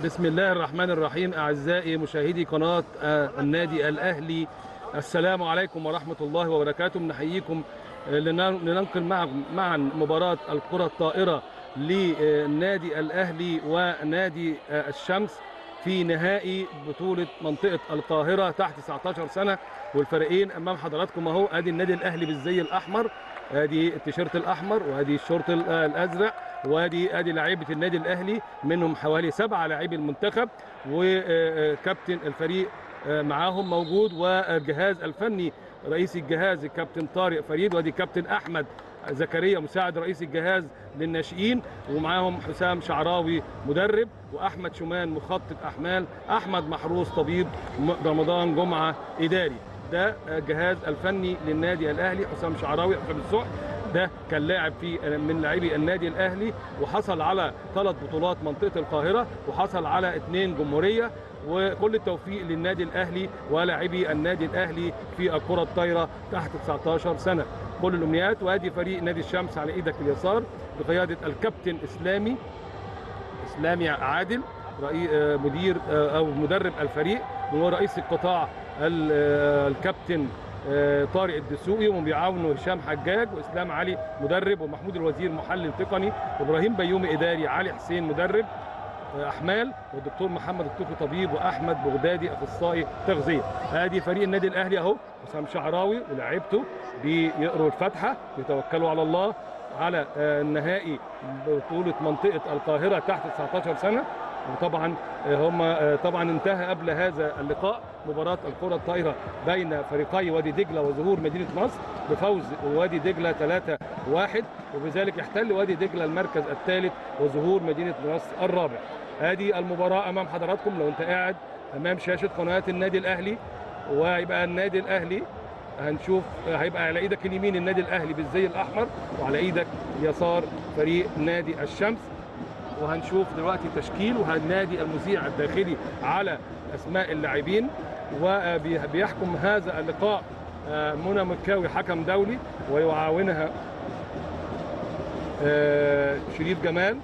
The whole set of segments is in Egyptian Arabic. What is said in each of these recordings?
بسم الله الرحمن الرحيم أعزائي مشاهدي قناة آه، النادي الأهلي السلام عليكم ورحمة الله وبركاته نحييكم آه، لنن- لننقل معكم معا مباراة الكرة الطائرة للنادي الأهلي ونادي آه، الشمس في نهائي بطولة منطقة القاهرة تحت 19 سنة والفريقين أمام حضراتكم أهو أدي النادي الأهلي بالزي الأحمر ادي التيشيرت الاحمر وادي الشورت ال- آه، الازرق وادي ادي لعيبه النادي الاهلي منهم حوالي سبعه لاعبي المنتخب وكابتن الفريق آه، معاهم موجود والجهاز الفني رئيس الجهاز الكابتن طارق فريد وادي كابتن احمد زكريا مساعد رئيس الجهاز للناشئين ومعاهم حسام شعراوي مدرب واحمد شومان مخطط احمال احمد محروس طبيب م- رمضان جمعه اداري ده الجهاز الفني للنادي الاهلي حسام شعراوي حسام السوح ده كان لاعب في من لاعبي النادي الاهلي وحصل على ثلاث بطولات منطقه القاهره وحصل على اثنين جمهوريه وكل التوفيق للنادي الاهلي ولاعبي النادي الاهلي في الكره الطايره تحت 19 سنه كل الامنيات وادي فريق نادي الشمس على ايدك اليسار بقياده الكابتن اسلامي اسلامي عادل رئي- آه، مدير آه، او مدرب الفريق ورئيس القطاع ال- آه، الكابتن آه، طارق الدسوقي وبيعاونه هشام حجاج واسلام علي مدرب ومحمود الوزير محلل تقني وابراهيم بيومي اداري علي حسين مدرب آه، احمال والدكتور محمد الطوخي طبيب واحمد بغدادي اخصائي تغذيه ادي فريق النادي الاهلي اهو حسام شعراوي ولاعيبته بيقروا الفاتحه بيتوكلوا على الله على آه، النهائي بطوله منطقه القاهره تحت 19 سنه وطبعا آه، هم آه، طبعا انتهى قبل هذا اللقاء مباراه الكره الطايره بين فريقي وادي دجله وظهور مدينه نصر بفوز وادي دجله 3-1 وبذلك يحتل وادي دجله المركز الثالث وظهور مدينه نصر الرابع. ادي المباراه امام حضراتكم لو انت قاعد امام شاشه قناه النادي الاهلي ويبقى النادي الاهلي هنشوف هيبقى على ايدك اليمين النادي الاهلي بالزي الاحمر وعلى ايدك يسار فريق نادي الشمس وهنشوف دلوقتي تشكيل وهنادي المذيع الداخلي على اسماء اللاعبين وبيحكم هذا اللقاء آه، منى مكاوي حكم دولي ويعاونها آه، شريف جمال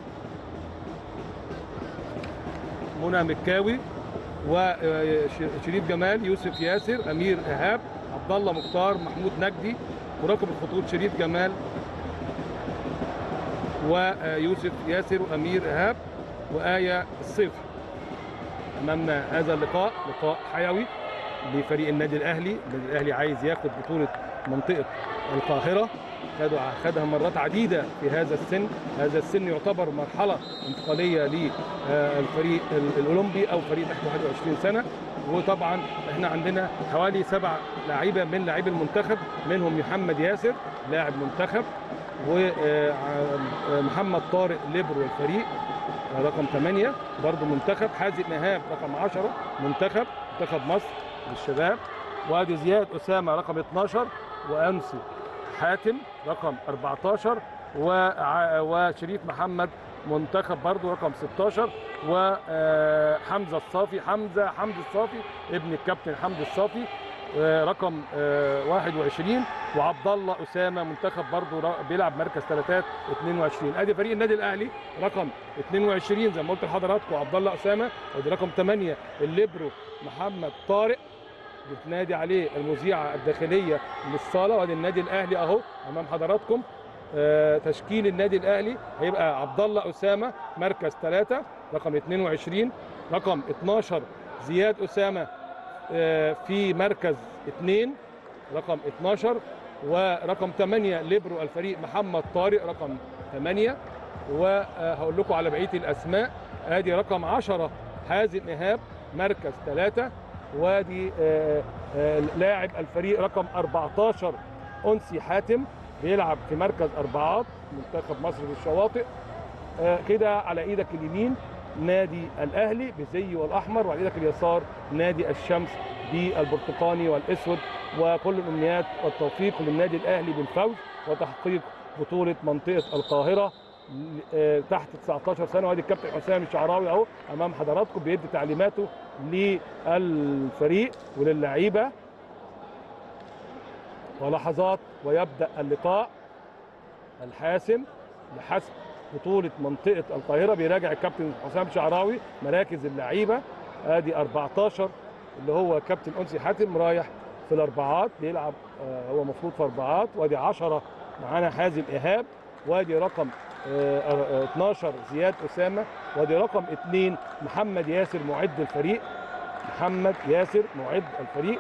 منى مكاوي وشريف جمال يوسف ياسر امير ايهاب عبد الله مختار محمود نجدي مراقب الخطوط شريف جمال ويوسف ياسر وامير ايهاب وايه الصيفي امامنا هذا اللقاء لقاء حيوي لفريق النادي الاهلي النادي الاهلي عايز ياخد بطوله منطقه القاهره خدوا خدها مرات عديده في هذا السن هذا السن يعتبر مرحله انتقاليه للفريق الاولمبي او فريق تحت 21 سنه وطبعا احنا عندنا حوالي سبع لعيبه من لاعبي المنتخب منهم محمد ياسر لاعب منتخب ومحمد طارق ليبرو الفريق رقم 8 برضه منتخب حازم ايهاب رقم 10 منتخب منتخب مصر للشباب وادي زياد اسامه رقم 12 وانسي حاتم رقم 14 وع- وشريف محمد منتخب برضه رقم 16 وحمزه الصافي حمزه حمزه الصافي ابن الكابتن حمدي الصافي آه، رقم آه، 21 وعبد الله اسامه منتخب برضه را- بيلعب مركز ثلاثات 22 ادي فريق النادي الاهلي رقم 22 زي ما قلت لحضراتكم عبد الله اسامه ودي رقم 8 الليبرو محمد طارق بتنادي عليه المذيعه الداخليه للصاله وادي النادي الاهلي اهو امام حضراتكم آه، تشكيل النادي الاهلي هيبقى عبد الله اسامه مركز ثلاثة رقم 22 رقم 12 زياد اسامه آه، في مركز اثنين رقم 12 ورقم 8 ليبرو الفريق محمد طارق رقم 8 وهقول لكم على بقيه الاسماء ادي رقم 10 حازم ايهاب مركز 3 وادي آه، آه، لاعب الفريق رقم 14 انسي حاتم بيلعب في مركز اربعات منتخب مصر للشواطئ آه، كده على ايدك اليمين نادي الاهلي بزي والاحمر وعلى ايدك اليسار نادي الشمس بالبرتقاني والاسود وكل الامنيات والتوفيق للنادي الاهلي بالفوز وتحقيق بطوله منطقه القاهره آه، تحت 19 سنه وادي الكابتن حسام الشعراوي اهو امام حضراتكم بيدي تعليماته للفريق وللعيبه ولحظات ويبدا اللقاء الحاسم لحسم بطوله منطقه القاهره بيراجع الكابتن حسام شعراوي مراكز اللعيبه ادي 14 اللي هو كابتن انسي حاتم رايح في الاربعات بيلعب آه، هو المفروض في اربعات وادي 10 معانا حازم ايهاب وادي رقم آه، آه، 12 زياد اسامه وادي رقم 2 محمد ياسر معد الفريق محمد ياسر معد الفريق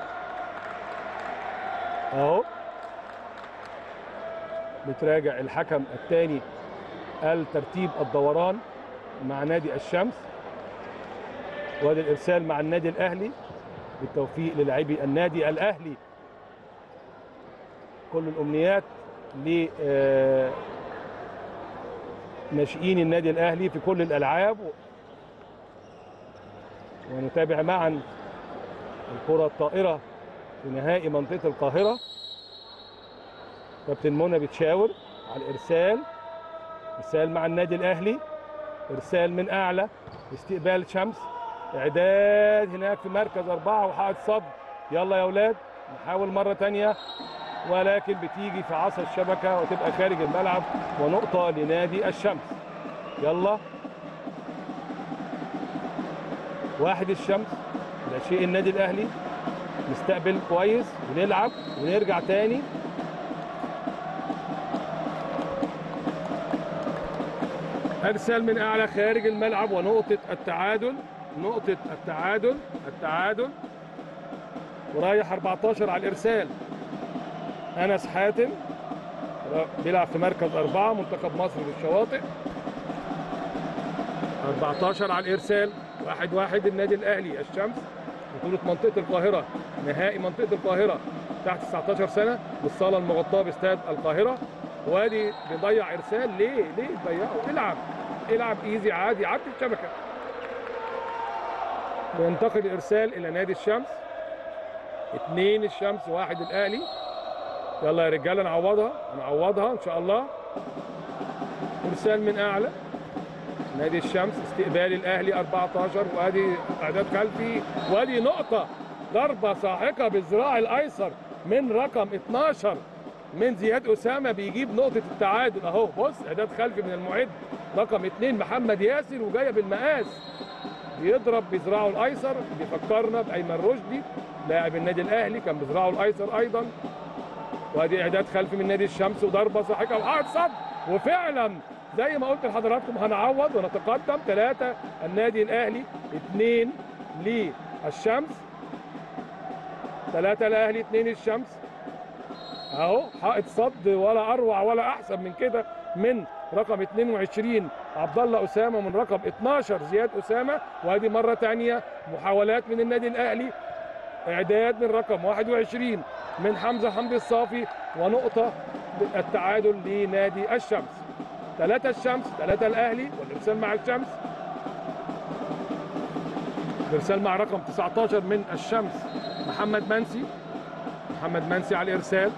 اهو بتراجع الحكم الثاني الترتيب الدوران مع نادي الشمس وادي الارسال مع النادي الاهلي بالتوفيق للاعبي النادي الاهلي كل الامنيات ل آه، ناشئين النادي الاهلي في كل الالعاب ونتابع معا الكره الطائره في نهائي منطقه القاهره كابتن منى بتشاور على الارسال ارسال مع النادي الاهلي ارسال من اعلى استقبال شمس اعداد هناك في مركز اربعه وحائط صد يلا يا اولاد نحاول مره تانية ولكن بتيجي في عصا الشبكه وتبقى خارج الملعب ونقطه لنادي الشمس يلا واحد الشمس ده شيء النادي الاهلي نستقبل كويس ونلعب ونرجع تاني ارسال من اعلى خارج الملعب ونقطه التعادل نقطه التعادل التعادل ورايح 14 على الارسال انس حاتم بيلعب في مركز أربعة منتخب مصر للشواطئ 14 على الإرسال واحد واحد النادي الأهلي الشمس بطولة منطقة القاهرة نهائي منطقة القاهرة تحت 19 سنة بالصالة المغطاة باستاد القاهرة وادي بيضيع إرسال ليه؟ ليه تضيعه؟ العب العب ايزي عادي عدي الشبكة وينتقل الإرسال إلى نادي الشمس اثنين الشمس واحد الأهلي يلا يا رجاله نعوضها نعوضها ان شاء الله ارسال من اعلى نادي الشمس استقبال الاهلي 14 وادي اعداد خلفي وادي نقطه ضربه ساحقه بالذراع الايسر من رقم 12 من زياد اسامه بيجيب نقطه التعادل اهو بص اعداد خلفي من المعد رقم 2 محمد ياسر وجايه بالمقاس بيضرب بذراعه الايسر بيفكرنا بايمن رشدي لاعب النادي الاهلي كان بذراعه الايسر ايضا وادي اعداد خلفي من نادي الشمس وضربه ساحقه وقعد صد وفعلا زي ما قلت لحضراتكم هنعوض ونتقدم ثلاثه النادي الاهلي اثنين للشمس ثلاثه الاهلي اثنين الشمس اهو حائط صد ولا اروع ولا احسن من كده من رقم 22 عبد الله اسامه من رقم 12 زياد اسامه وادي مره ثانيه محاولات من النادي الاهلي اعداد من رقم 21 من حمزه حمدي الصافي ونقطه التعادل لنادي الشمس ثلاثة الشمس ثلاثة الأهلي والإرسال مع الشمس الإرسال مع رقم 19 من الشمس محمد منسي محمد منسي على الإرسال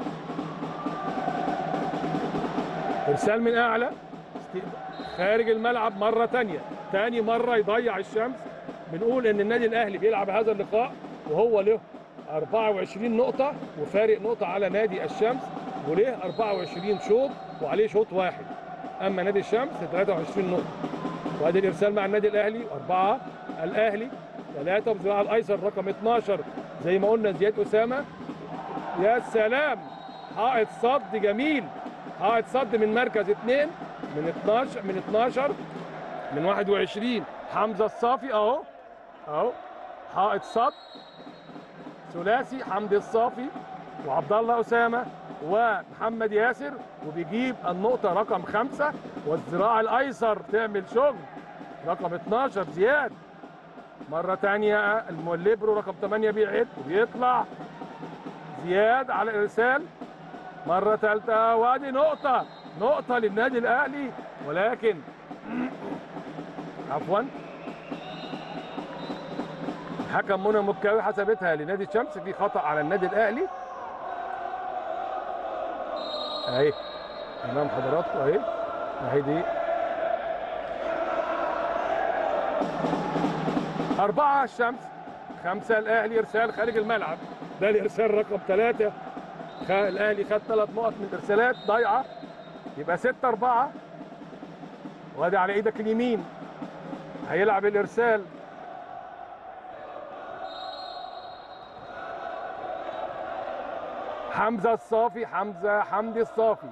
إرسال من أعلى خارج الملعب مرة تانية تاني مرة يضيع الشمس بنقول إن النادي الأهلي بيلعب هذا اللقاء وهو له 24 نقطة وفارق نقطة على نادي الشمس وليه 24 شوط وعليه شوط واحد أما نادي الشمس 23 نقطة وادي الإرسال مع النادي الأهلي أربعة الأهلي ثلاثة بذراع الأيسر رقم 12 زي ما قلنا زياد أسامة يا سلام حائط صد جميل حائط صد من مركز اثنين من 12 من 12 من 21 حمزة الصافي أهو أهو حائط صد ثلاثي حمدي الصافي وعبد الله اسامه ومحمد ياسر وبيجيب النقطه رقم خمسه والذراع الايسر تعمل شغل رقم 12 زياد مره ثانيه الموليبرو رقم 8 بيعد وبيطلع زياد على الارسال مره ثالثه وادي نقطه نقطه للنادي الاهلي ولكن عفوا حكم منى مكاوي حسبتها لنادي الشمس في خطا على النادي الاهلي اهي امام حضراتكم اهي اهي دي أربعة الشمس خمسة الأهلي إرسال خارج الملعب ده الإرسال رقم ثلاثة الأهلي خد ثلاث نقط من الإرسالات ضايعة يبقى ستة أربعة وادي على ايدك اليمين هيلعب الارسال حمزه الصافي حمزه حمدي الصافي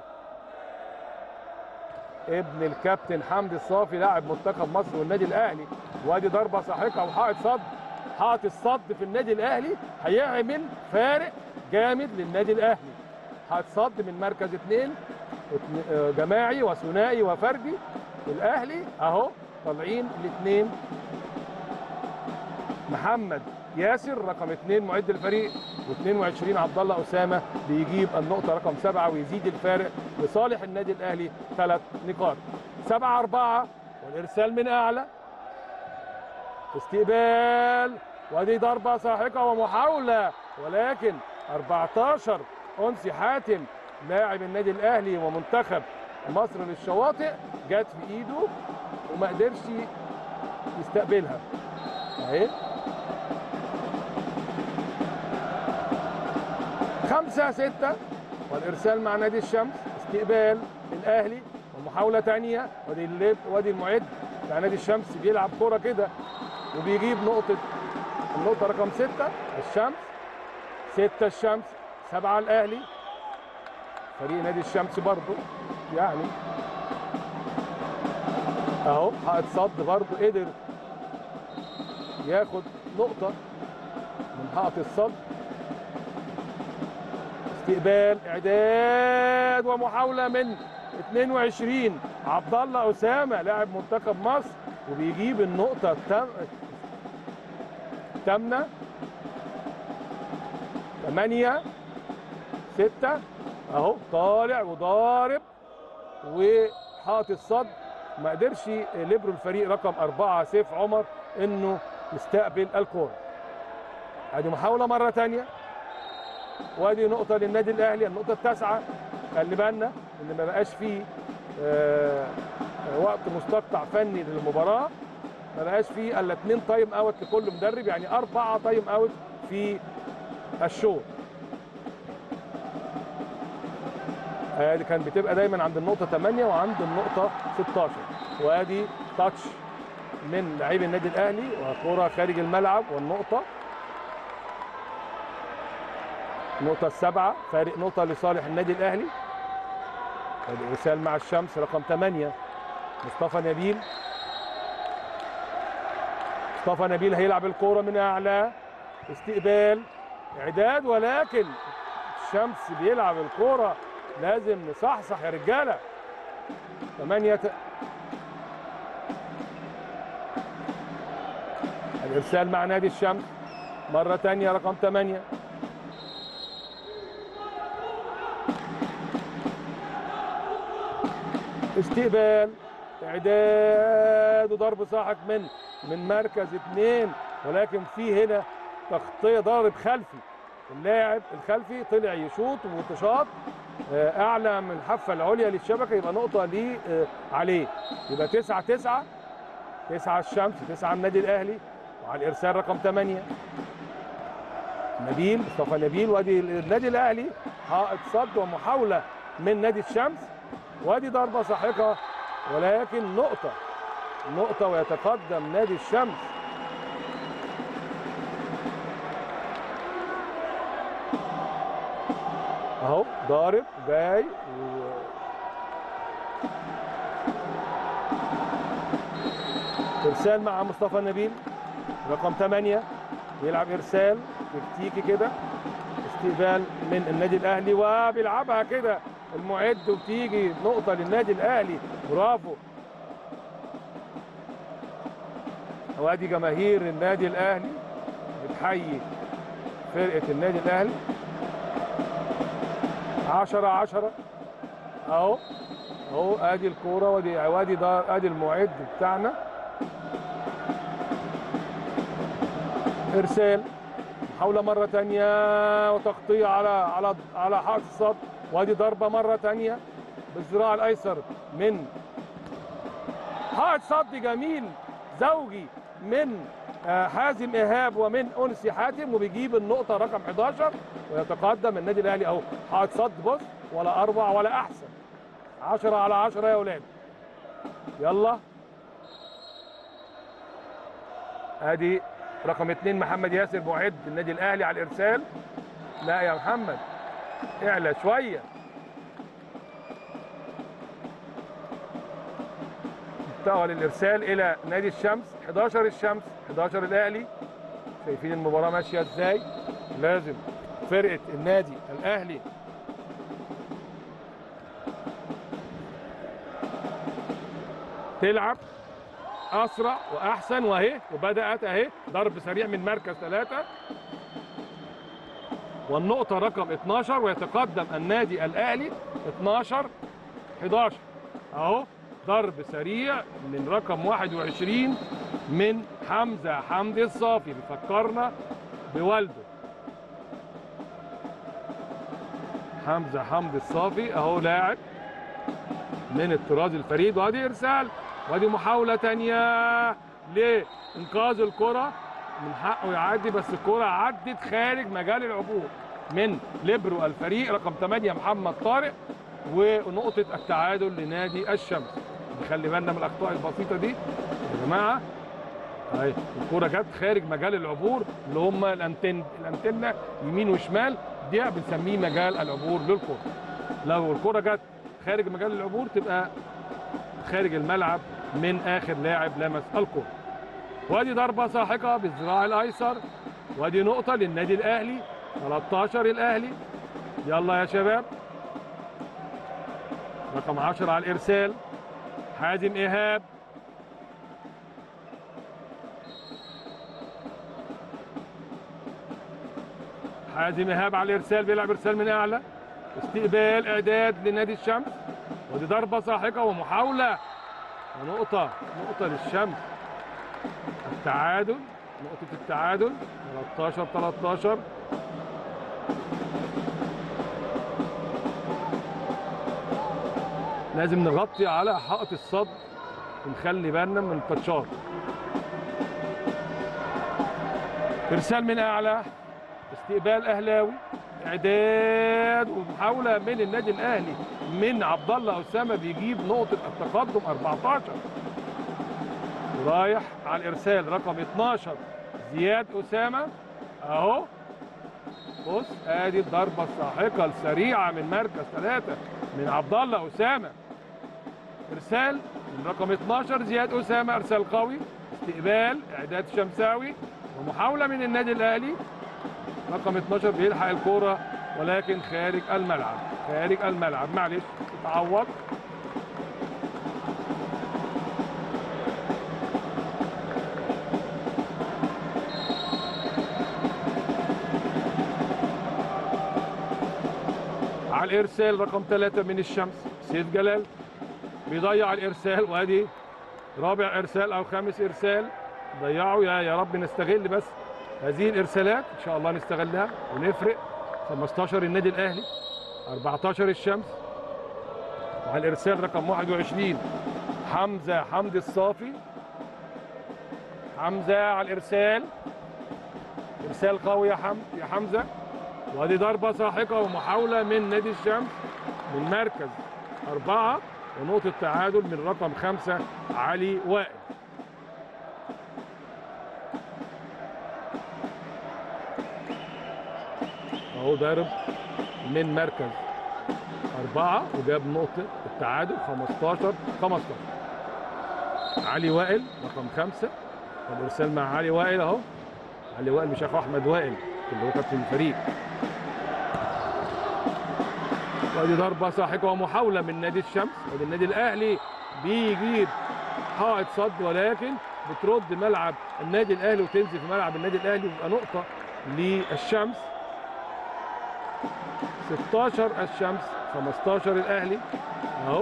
ابن الكابتن حمدي الصافي لاعب منتخب مصر والنادي الاهلي وادي ضربه ساحقه وحائط صد حائط الصد في النادي الاهلي هيعمل فارق جامد للنادي الاهلي حائط صد من مركز اثنين اتن- آه، جماعي وثنائي وفردي الاهلي اهو طالعين الاثنين محمد ياسر رقم اثنين معد الفريق و22 عبد الله اسامه بيجيب النقطه رقم سبعه ويزيد الفارق لصالح النادي الاهلي ثلاث نقاط سبعه اربعه والارسال من اعلى استقبال ودي ضربه ساحقه ومحاوله ولكن 14 انسي حاتم لاعب النادي الاهلي ومنتخب مصر للشواطئ جت في ايده وما قدرش يستقبلها اهي خمسة ستة والإرسال مع نادي الشمس استقبال الأهلي ومحاولة تانية ودي الليب ودي المعد بتاع نادي الشمس بيلعب كرة كده وبيجيب نقطة النقطة رقم ستة الشمس ستة الشمس سبعة الأهلي فريق نادي الشمس برضو يعني اهو حائط صد برضو قدر ياخد نقطة من حائط الصد استقبال اعداد ومحاوله من 22 عبد الله اسامه لاعب منتخب مصر وبيجيب النقطه التام- الثامنه 8 6 اهو طالع وضارب وحاط الصد ما قدرش ليبرو الفريق رقم أربعة سيف عمر انه يستقبل الكوره ادي محاوله مره ثانيه وادي نقطة للنادي الأهلي النقطة التاسعة خلي بالنا إن ما بقاش فيه آه، آه، وقت مستقطع فني للمباراة ما بقاش فيه إلا اتنين تايم أوت لكل مدرب يعني أربعة تايم أوت في الشوط ادي كان بتبقى دايما عند النقطة 8 وعند النقطة 16 وادي تاتش من لعيب النادي الأهلي وكرة خارج الملعب والنقطة النقطة السابعة فارق نقطة لصالح النادي الأهلي الإرسال مع الشمس رقم 8 مصطفى نبيل مصطفى نبيل هيلعب الكورة من أعلى استقبال إعداد ولكن الشمس بيلعب الكورة لازم نصحصح يا رجالة 8 ت... الإرسال مع نادي الشمس مرة تانية رقم 8 استقبال اعداد وضرب ساحق من من مركز اثنين ولكن في هنا تغطيه ضارب خلفي اللاعب الخلفي طلع يشوط وتشاط آه، اعلى من الحافه العليا للشبكه يبقى نقطه ليه آه، عليه يبقى 9 9 9 الشمس 9 النادي الاهلي وعلى الارسال رقم 8 نبيل مصطفى نبيل وادي النادي الاهلي حائط صد ومحاوله من نادي الشمس وادي ضربه ساحقه ولكن نقطه نقطه ويتقدم نادي الشمس اهو ضارب جاي و... ارسال مع مصطفى نبيل رقم 8 بيلعب ارسال تكتيكي كده استقبال من النادي الاهلي وبيلعبها كده المعد وتيجي نقطه للنادي الاهلي برافو وادي جماهير النادي الاهلي بتحيي فرقه النادي الاهلي 10 10 اهو اهو ادي الكوره وادي وادي ده ادي المعد بتاعنا ارسال محاوله مره ثانيه وتغطيه على على على حائط الصد وادي ضربه مره ثانيه بالذراع الايسر من حائط صد جميل زوجي من آه، حازم ايهاب ومن انسي حاتم وبيجيب النقطه رقم 11 ويتقدم النادي الاهلي اهو حائط صد بص ولا اروع ولا احسن 10 على 10 يا اولاد يلا ادي رقم اتنين محمد ياسر معد النادي الاهلي على الارسال لا يا محمد اعلى شويه انتقل الارسال الى نادي الشمس 11 الشمس 11 الاهلي شايفين المباراه ماشيه ازاي لازم فرقه النادي الاهلي تلعب اسرع واحسن واهي وبدات اهي ضرب سريع من مركز ثلاثه والنقطه رقم 12 ويتقدم النادي الاهلي 12 11 اهو ضرب سريع من رقم 21 من حمزه حمدي الصافي بيفكرنا بوالده حمزه حمدي الصافي اهو لاعب من الطراز الفريد وادي ارسال وادي محاوله تانية لانقاذ الكره من حقه يعدي بس الكره عدت خارج مجال العبور من ليبرو الفريق رقم 8 محمد طارق ونقطه التعادل لنادي الشمس نخلي بالنا من الاخطاء البسيطه دي يا جماعه اهي الكره جت خارج مجال العبور اللي هم الانتن الانتنه يمين وشمال دي بنسميه مجال العبور للكره لو الكره جت خارج مجال العبور تبقى خارج الملعب من اخر لاعب لمس الكره وادي ضربه ساحقه بالذراع الايسر وادي نقطه للنادي الاهلي 13 الاهلي يلا يا شباب رقم 10 على الارسال حازم ايهاب حازم ايهاب على الارسال بيلعب ارسال من اعلى استقبال اعداد لنادي الشمس ودي ضربه ساحقه ومحاوله ونقطه نقطه للشمس التعادل نقطه التعادل 13 13 لازم نغطي على حائط الصد ونخلي بالنا من التاتشات ارسال من اعلى استقبال اهلاوي اعداد ومحاوله من النادي الاهلي من عبد الله اسامه بيجيب نقطه التقدم 14 ورايح على الارسال رقم 12 زياد اسامه اهو بص ادي الضربه الساحقه السريعه من مركز ثلاثه من عبد الله اسامه ارسال من رقم 12 زياد اسامه ارسال قوي استقبال اعداد شمساوي ومحاوله من النادي الاهلي رقم 12 بيلحق الكوره ولكن خارج الملعب خارج الملعب معلش اتعوض على الارسال رقم ثلاثة من الشمس سيف جلال بيضيع الارسال وادي رابع ارسال او خامس ارسال ضيعوا يا يا رب نستغل بس هذه الارسالات ان شاء الله نستغلها ونفرق 15 النادي الاهلي 14 الشمس وعلى الارسال رقم 21 حمزه حمدي الصافي حمزه على الارسال ارسال قوي يا حم يا حمزه وادي ضربه ساحقه ومحاوله من نادي الشمس من مركز اربعه ونقطه تعادل من رقم خمسه علي وائل اهو ضارب من مركز أربعة وجاب نقطة التعادل 15 15 علي وائل رقم خمسة الإرسال مع علي وائل أهو علي وائل مش أخو أحمد وائل اللي هو كابتن الفريق وادي ضربة ساحقة ومحاولة من نادي الشمس وادي النادي الأهلي بيجيب حائط صد ولكن بترد ملعب النادي الأهلي وتنزل في ملعب النادي الأهلي ويبقى نقطة للشمس 16 الشمس 15 الاهلي اهو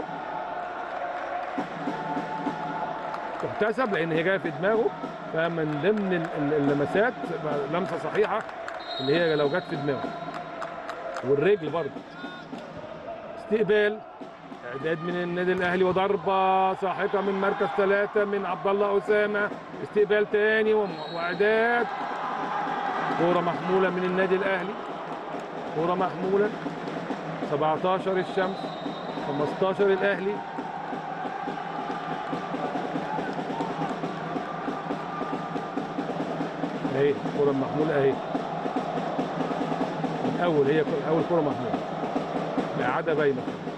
تحتسب لان هي جايه في دماغه فمن ضمن ال- ال- اللمسات لمسه صحيحه اللي هي لو جت في دماغه والرجل برضه استقبال اعداد من النادي الاهلي وضربه ساحقه من مركز ثلاثه من عبد الله اسامه استقبال تاني وم- واعداد كوره محموله من النادي الاهلي كرة محمولة 17 الشمس 15 الأهلي اهي الكره المحموله اهي من اول هي كرة- اول كره محموله الاعاده باينه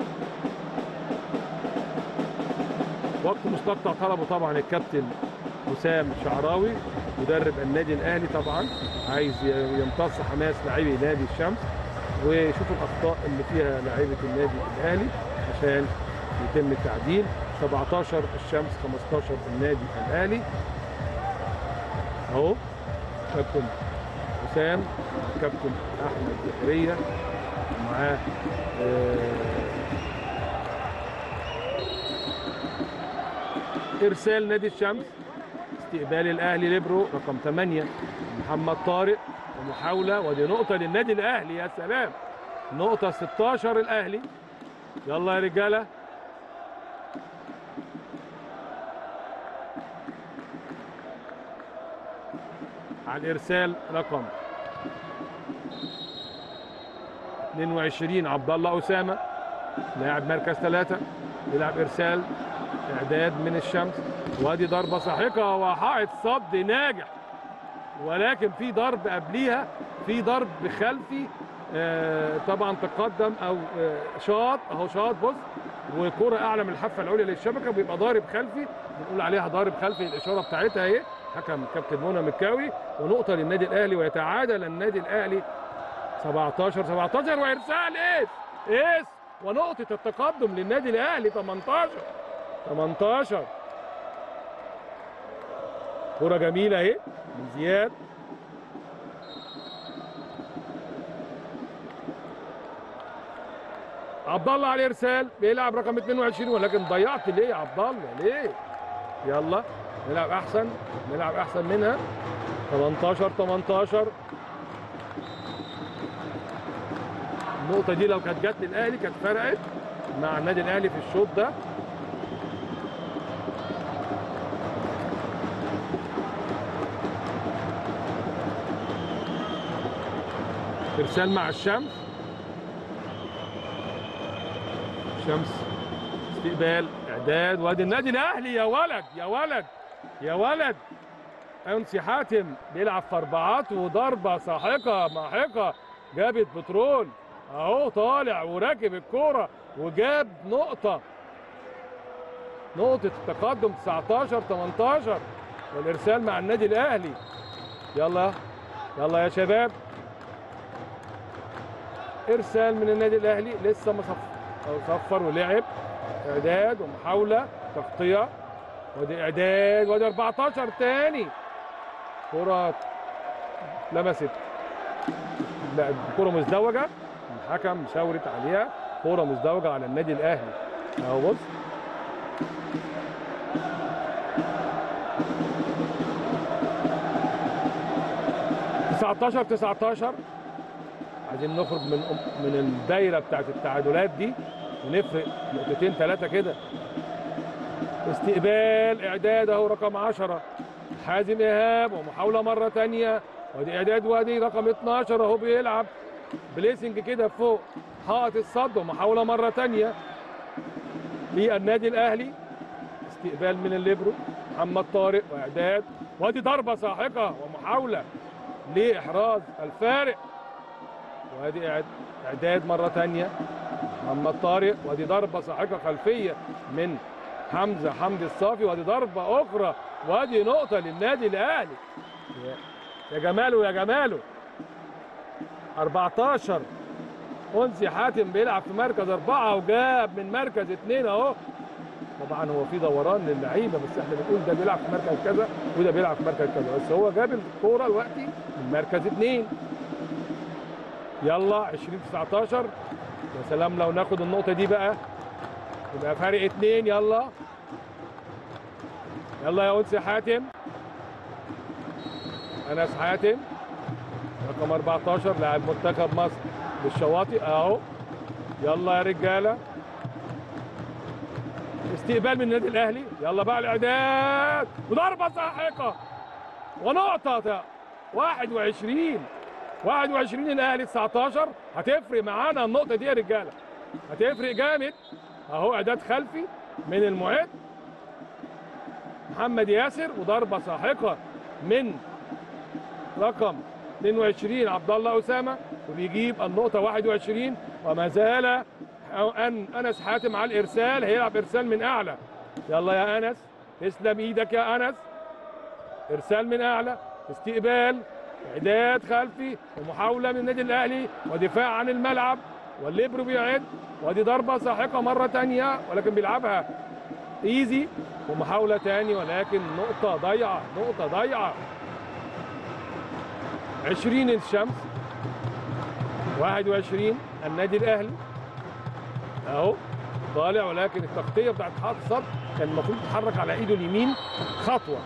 وقت مستقطع طلبه طبعا الكابتن حسام شعراوي مدرب النادي الاهلي طبعا عايز ي- يمتص حماس لاعبي نادي الشمس ويشوف الاخطاء اللي فيها لاعيبه النادي الاهلي عشان يتم التعديل 17 الشمس 15 النادي الاهلي اهو كابتن حسام كابتن احمد زكريا ومعاه آه، ارسال نادي الشمس استقبال الاهلي ليبرو رقم 8 محمد طارق ومحاوله ودي نقطه للنادي الاهلي يا سلام نقطه 16 الاهلي يلا يا رجاله على الارسال رقم 22 عبد الله اسامه لاعب مركز ثلاثة بيلعب ارسال اعداد من الشمس وادي ضربه ساحقه وحائط صد ناجح ولكن في ضرب قبليها في ضرب خلفي آه، طبعا تقدم او آه، شاط اهو شاط بص وكرة اعلى من الحافه العليا للشبكه بيبقى ضارب خلفي بنقول عليها ضارب خلفي الاشاره بتاعتها اهي حكم كابتن منى مكاوي ونقطه للنادي الاهلي ويتعادل النادي الاهلي 17 17 وارسال ايس ايس ونقطه التقدم للنادي الاهلي 18 18 كرة جميلة اهي من زياد عبد الله على الارسال بيلعب رقم 22 ولكن ضيعت ليه يا عبد الله ليه؟ يلا نلعب احسن نلعب احسن منها 18 18 النقطة دي لو كانت جت للاهلي كانت فرقت مع النادي الاهلي في الشوط ده ارسال مع الشمس شمس استقبال اعداد وادي النادي الاهلي يا ولد يا ولد يا ولد انسي حاتم بيلعب في اربعات وضربه ساحقه ماحقه جابت بترول اهو طالع وراكب الكوره وجاب نقطه نقطه التقدم 19 18 والارسال مع النادي الاهلي يلا يلا يا شباب ارسال من النادي الاهلي لسه ما صفر او صفر ولعب اعداد ومحاوله تغطيه ودي اعداد ودي 14 تاني كره لمست لا كره مزدوجه الحكم شاورت عليها كره مزدوجه على النادي الاهلي اهو بص تسعتاشر تسعتاشر عايزين نخرج من من الدايره بتاعت التعادلات دي ونفرق نقطتين ثلاثه كده استقبال اعداد اهو رقم 10 حازم ايهاب ومحاوله مره ثانيه وادي اعداد وادي رقم 12 اهو بيلعب بليسنج كده فوق حائط الصد ومحاوله مره ثانيه للنادي الاهلي استقبال من الليبرو محمد طارق واعداد وادي ضربه ساحقه ومحاوله لاحراز الفارق وادي إعد- اعداد مره ثانيه محمد طارق وادي ضربه ساحقه خلفيه من حمزه حمدي الصافي وادي ضربه اخرى وادي نقطه للنادي الاهلي يا- يا جماله يا جماله 14 انسي حاتم بيلعب في مركز اربعه وجاب من مركز اثنين اهو طبعا هو في دوران للعيبه بس احنا بنقول ده بيلعب في مركز كذا وده بيلعب في مركز كذا بس هو جاب الكوره دلوقتي من مركز اثنين يلا 20 19 يا سلام لو ناخد النقطه دي بقى يبقى فارق اتنين يلا يلا يا انسي حاتم انس حاتم رقم 14 لاعب منتخب مصر للشواطئ اهو يلا يا رجاله استقبال من النادي الاهلي يلا بقى الاعداد وضربه ساحقه ونقطه 21 21 الاهلي 19 هتفرق معانا النقطه دي يا رجاله هتفرق جامد اهو اعداد خلفي من المعد محمد ياسر وضربه ساحقه من رقم 22 عبد الله اسامه وبيجيب النقطه 21 وما زال ان انس حاتم على الارسال هيلعب ارسال من اعلى يلا يا انس تسلم ايدك يا انس ارسال من اعلى استقبال اعداد خلفي ومحاوله من النادي الاهلي ودفاع عن الملعب والليبرو بيعد ودي ضربه ساحقه مره ثانيه ولكن بيلعبها ايزي ومحاوله ثاني ولكن نقطه ضايعه نقطه ضايعه 20 الشمس 21 النادي الاهلي اهو طالع ولكن التغطيه بتاعت حائط الصد كان المفروض تتحرك على ايده اليمين خطوه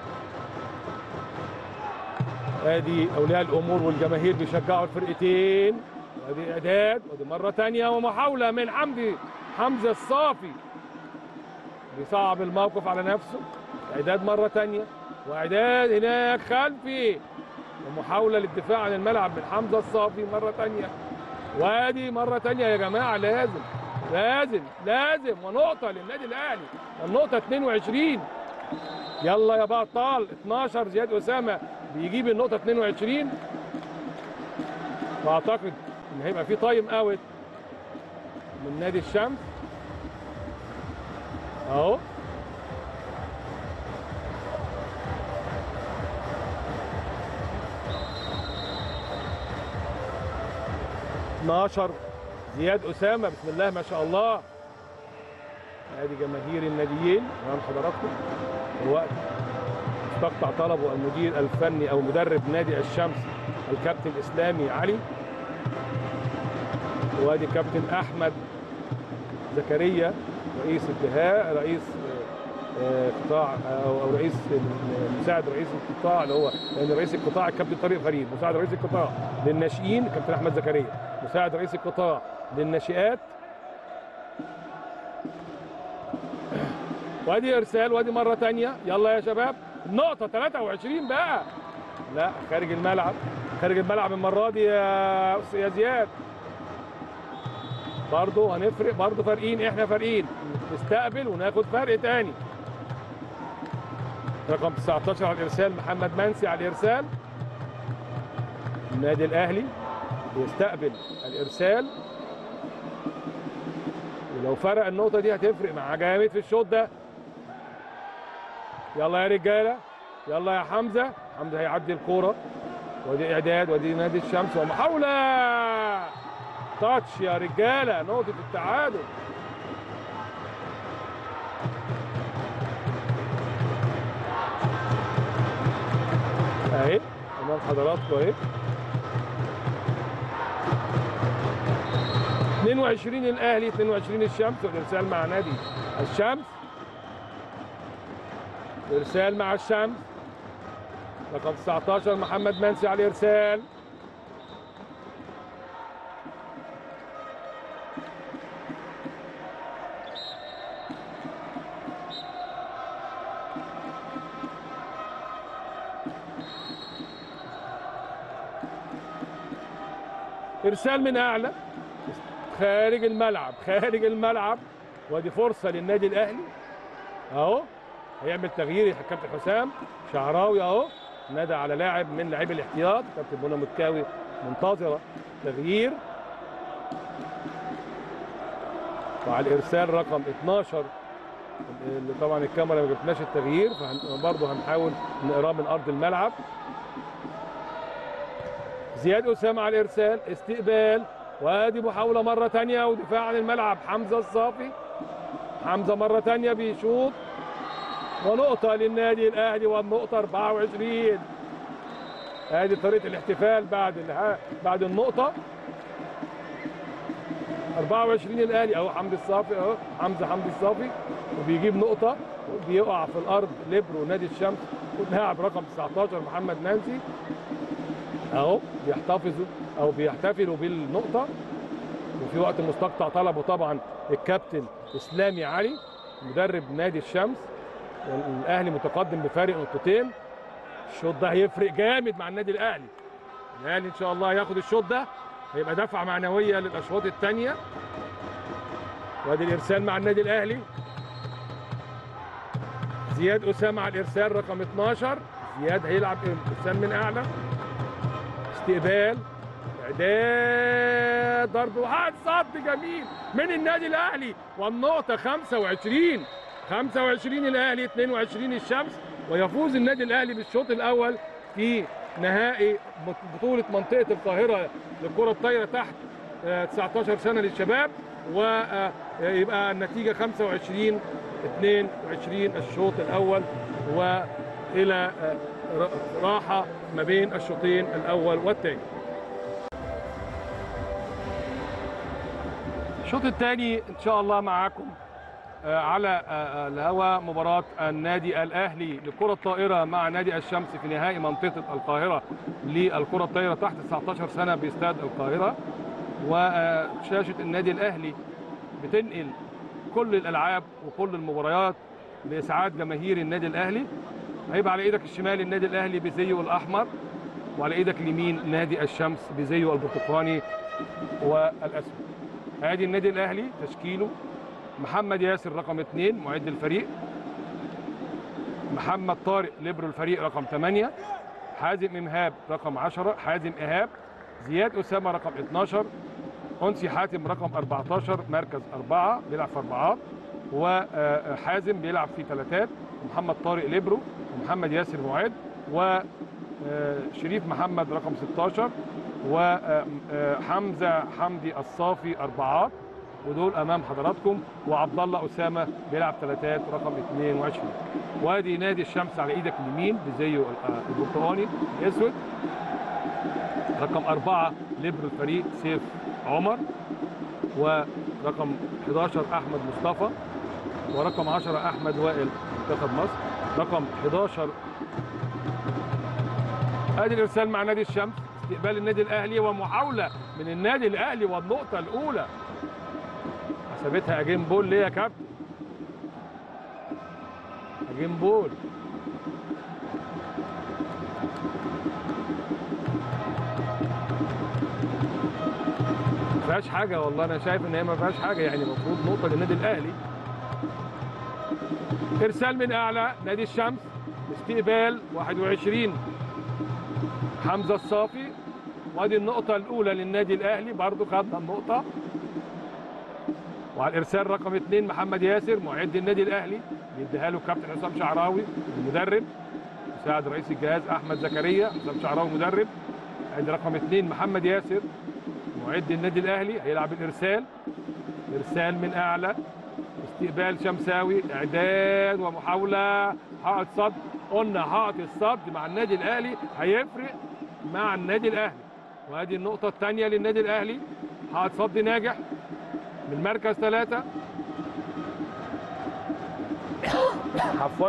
ادي اولياء الامور والجماهير بيشجعوا الفرقتين وادي اعداد وادي مره ثانيه ومحاوله من حمدي حمزه الصافي بيصعب الموقف على نفسه اعداد مره ثانيه واعداد هناك خلفي ومحاوله للدفاع عن الملعب من حمزه الصافي مره ثانيه وادي مره ثانيه يا جماعه لازم لازم لازم ونقطه للنادي الاهلي النقطه 22 يلا يا بطال 12 زياد اسامه بيجيب النقطه 22 واعتقد ان هيبقى في تايم اوت من نادي الشمس اهو اتناشر زياد اسامه بسم الله ما شاء الله ادي جماهير الناديين امام حضراتكم الوقت استقطع طلبه المدير الفني او مدرب نادي الشمس الكابتن اسلامي علي وادي كابتن احمد زكريا رئيس الدهاء رئيس آه، قطاع او أو رئيس مساعد رئيس القطاع اللي هو لان رئيس القطاع الكابتن طارق فريد مساعد رئيس القطاع للناشئين كابتن احمد زكريا مساعد رئيس القطاع للناشئات وادي ارسال وادي مره ثانيه يلا يا شباب النقطه 23 بقى لا خارج الملعب خارج الملعب المره دي يا يا زياد برضه هنفرق برضه فارقين احنا فارقين نستقبل وناخد فرق تاني رقم 19 على الارسال محمد منسي على الارسال النادي الاهلي بيستقبل الارسال ولو فرق النقطه دي هتفرق مع جامد في الشوط ده يلا يا رجاله يلا يا حمزه حمزه هيعدي الكوره ودي اعداد ودي نادي الشمس ومحاوله تاتش يا رجاله نقطه التعادل اهي امام حضراتكم اهي 22 الاهلي 22 الشمس والارسال مع نادي الشمس ارسال مع الشمس رقم 19 محمد منسي على الارسال ارسال من اعلى خارج الملعب خارج الملعب ودي فرصه للنادي الاهلي اهو هيعمل تغيير كابتن حسام شعراوي اهو نادى على لاعب من لاعبي الاحتياط كابتن منى متكاوي منتظره تغيير وعلى الارسال رقم 12 اللي طبعا الكاميرا ما جبتناش التغيير فبرضه هنحاول نقراه من ارض الملعب زياد اسامه على الارسال استقبال وادي محاوله مره ثانيه ودفاع عن الملعب حمزه الصافي حمزه مره ثانيه بيشوط ونقطه للنادي الاهلي والنقطه 24 ادي طريقه الاحتفال بعد الها... بعد النقطه 24 الاهلي اهو حمدي الصافي اهو حمزه حمدي الصافي وبيجيب نقطه وبيقع في الارض ليبرو نادي الشمس واللاعب رقم 19 محمد نانسي اهو بيحتفظوا او بيحتفلوا بالنقطه وفي وقت مستقطع طلبه طبعا الكابتن اسلامي علي مدرب نادي الشمس والاهلي متقدم بفارق نقطتين الشوط ده هيفرق جامد مع النادي الاهلي الاهلي ان شاء الله هياخد الشوط ده هيبقى دفعه معنويه للاشواط الثانيه وادي الارسال مع النادي الاهلي زياد اسامه على الارسال رقم 12 زياد هيلعب ارسال من اعلى استقبال اعداد ضرب وحد صد جميل من النادي الاهلي والنقطه 25 25 الاهلي 22 الشمس ويفوز النادي الاهلي بالشوط الاول في نهائي بطوله منطقه القاهره للكره الطايره تحت آه، 19 سنه للشباب ويبقى النتيجه 25 22 الشوط الاول والى آه، ر- راحه ما بين الشوطين الاول والثاني الشوط الثاني ان شاء الله معاكم آه، على آه، آه، الهواء مباراة النادي الأهلي للكرة الطائرة مع نادي الشمس في نهائي منطقة القاهرة للكرة الطائرة تحت 19 سنة باستاد القاهرة وشاشة النادي الأهلي بتنقل كل الألعاب وكل المباريات لإسعاد جماهير النادي الأهلي هيبقى على إيدك الشمال النادي الأهلي بزيه الأحمر وعلى إيدك اليمين نادي الشمس بزيه البرتقاني والأسود ادي النادي الاهلي تشكيله محمد ياسر رقم اثنين معد الفريق محمد طارق ليبرو الفريق رقم 8 حازم امهاب رقم 10 حازم ايهاب زياد اسامه رقم 12 انسي حاتم رقم 14 مركز أربعة بيلعب في أربعات وحازم بيلعب في ثلاثات ومحمد طارق ليبرو ومحمد ياسر معد وشريف محمد رقم 16 وحمزه حمدي الصافي أربعات ودول امام حضراتكم وعبد الله اسامه بيلعب ثلاثات رقم 22 وادي نادي الشمس على ايدك اليمين بزيه ال- البرتقاني الاسود رقم أربعة ليبرو الفريق سيف عمر ورقم 11 أحمد مصطفى ورقم 10 أحمد وائل منتخب مصر رقم 11 ادي الارسال مع نادي الشمس استقبال النادي الاهلي ومحاوله من النادي الاهلي والنقطه الاولى حسبتها اجين بول ليه يا كابتن اجين بول ما فيهاش حاجه والله انا شايف ان هي ما فيهاش حاجه يعني المفروض نقطه للنادي الاهلي ارسال من اعلى نادي الشمس استقبال 21 حمزه الصافي وادي النقطه الاولى للنادي الاهلي برضو خدنا النقطه وعلى الارسال رقم اثنين محمد ياسر معد النادي الاهلي بيديها له الكابتن حسام شعراوي المدرب مساعد رئيس الجهاز احمد زكريا حسام شعراوي مدرب ادي رقم اثنين محمد ياسر معد النادي الاهلي هيلعب الارسال ارسال من اعلى استقبال شمساوي اعداد ومحاوله حائط صد قلنا حائط الصد مع النادي الاهلي هيفرق مع النادي الاهلي وادي النقطه الثانيه للنادي الاهلي حائط صد ناجح من مركز ثلاثة عفوا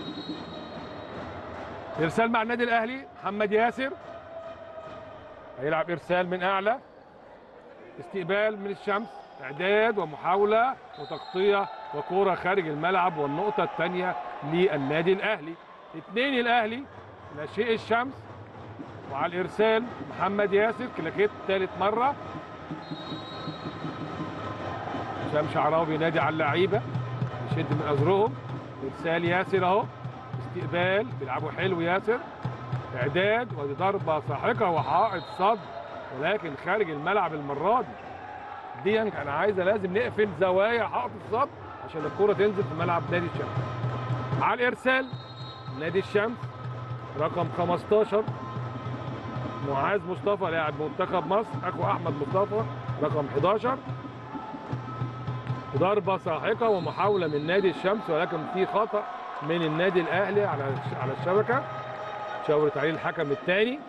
ارسال مع النادي الاهلي محمد ياسر هيلعب ارسال من اعلى استقبال من الشمس اعداد ومحاوله وتغطيه وكوره خارج الملعب والنقطه الثانيه للنادي الاهلي اثنين الاهلي لا شيء الشمس وعلى الارسال محمد ياسر كلاكيت ثالث مره هشام شعراوي بينادي على اللعيبه يشد من ازرهم ارسال ياسر اهو استقبال بيلعبوا حلو ياسر اعداد ودي ضربه ساحقه وحائط صد ولكن خارج الملعب المره دي دي انا عايزه لازم نقفل زوايا حائط الصد عشان الكره تنزل في ملعب نادي الشمس على الارسال نادي الشمس رقم 15 معاذ مصطفى لاعب منتخب مصر اخو احمد مصطفى رقم 11 ضربه ساحقه ومحاوله من نادي الشمس ولكن في خطا من النادي الاهلي على على الشبكه شاورت عليه الحكم الثاني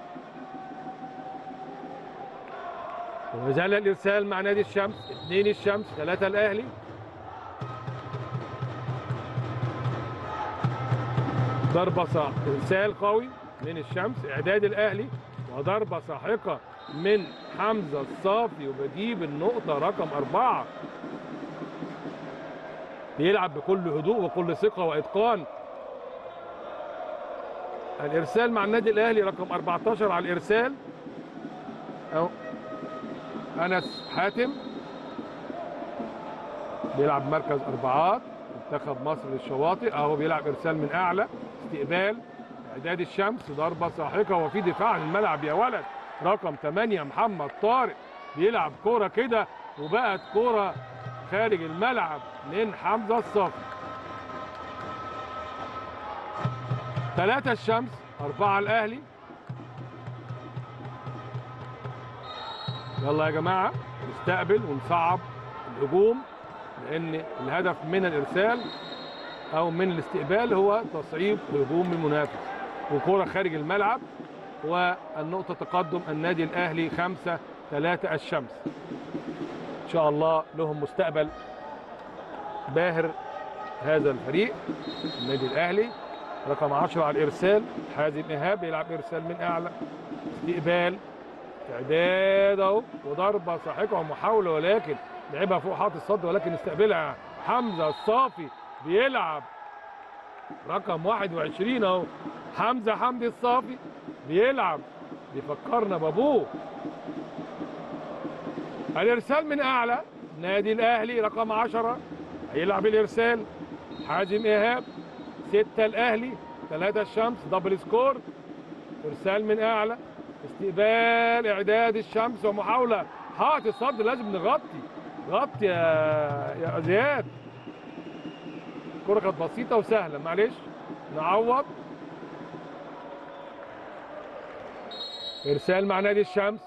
وزال الارسال مع نادي الشمس اثنين الشمس ثلاثه الاهلي ضربه صح ارسال قوي من الشمس اعداد الاهلي وضربه ساحقه من حمزه الصافي وبجيب النقطه رقم اربعه بيلعب بكل هدوء وكل ثقه واتقان الارسال مع النادي الاهلي رقم 14 على الارسال أو انس حاتم بيلعب مركز اربعات منتخب مصر للشواطئ اهو بيلعب ارسال من اعلى استقبال اعداد الشمس ضربه ساحقه وفي دفاع عن الملعب يا ولد رقم 8 محمد طارق بيلعب كوره كده وبقت كوره خارج الملعب من حمزه الصافي ثلاثة الشمس أربعة الأهلي يلا يا جماعة نستقبل ونصعب الهجوم لأن الهدف من الإرسال أو من الاستقبال هو تصعيب هجوم المنافس وكرة خارج الملعب والنقطة تقدم النادي الأهلي خمسة ثلاثة الشمس إن شاء الله لهم مستقبل باهر هذا الفريق النادي الأهلي رقم 10 على الإرسال حازم إيهاب يلعب إرسال من أعلى استقبال إعداد أهو وضربة ساحقة ومحاولة ولكن لعبها فوق حاطط الصد ولكن استقبلها حمزة الصافي بيلعب رقم 21 اهو حمزه حمدي الصافي بيلعب بيفكرنا بابوه الارسال من اعلى نادي الاهلي رقم 10 هيلعب الارسال حازم ايهاب ستة الاهلي ثلاثة الشمس دبل سكور ارسال من اعلى استقبال اعداد الشمس ومحاولة حائط الصد لازم نغطي غطي يا يا زياد الكرة كانت بسيطة وسهلة معلش نعوض إرسال مع نادي الشمس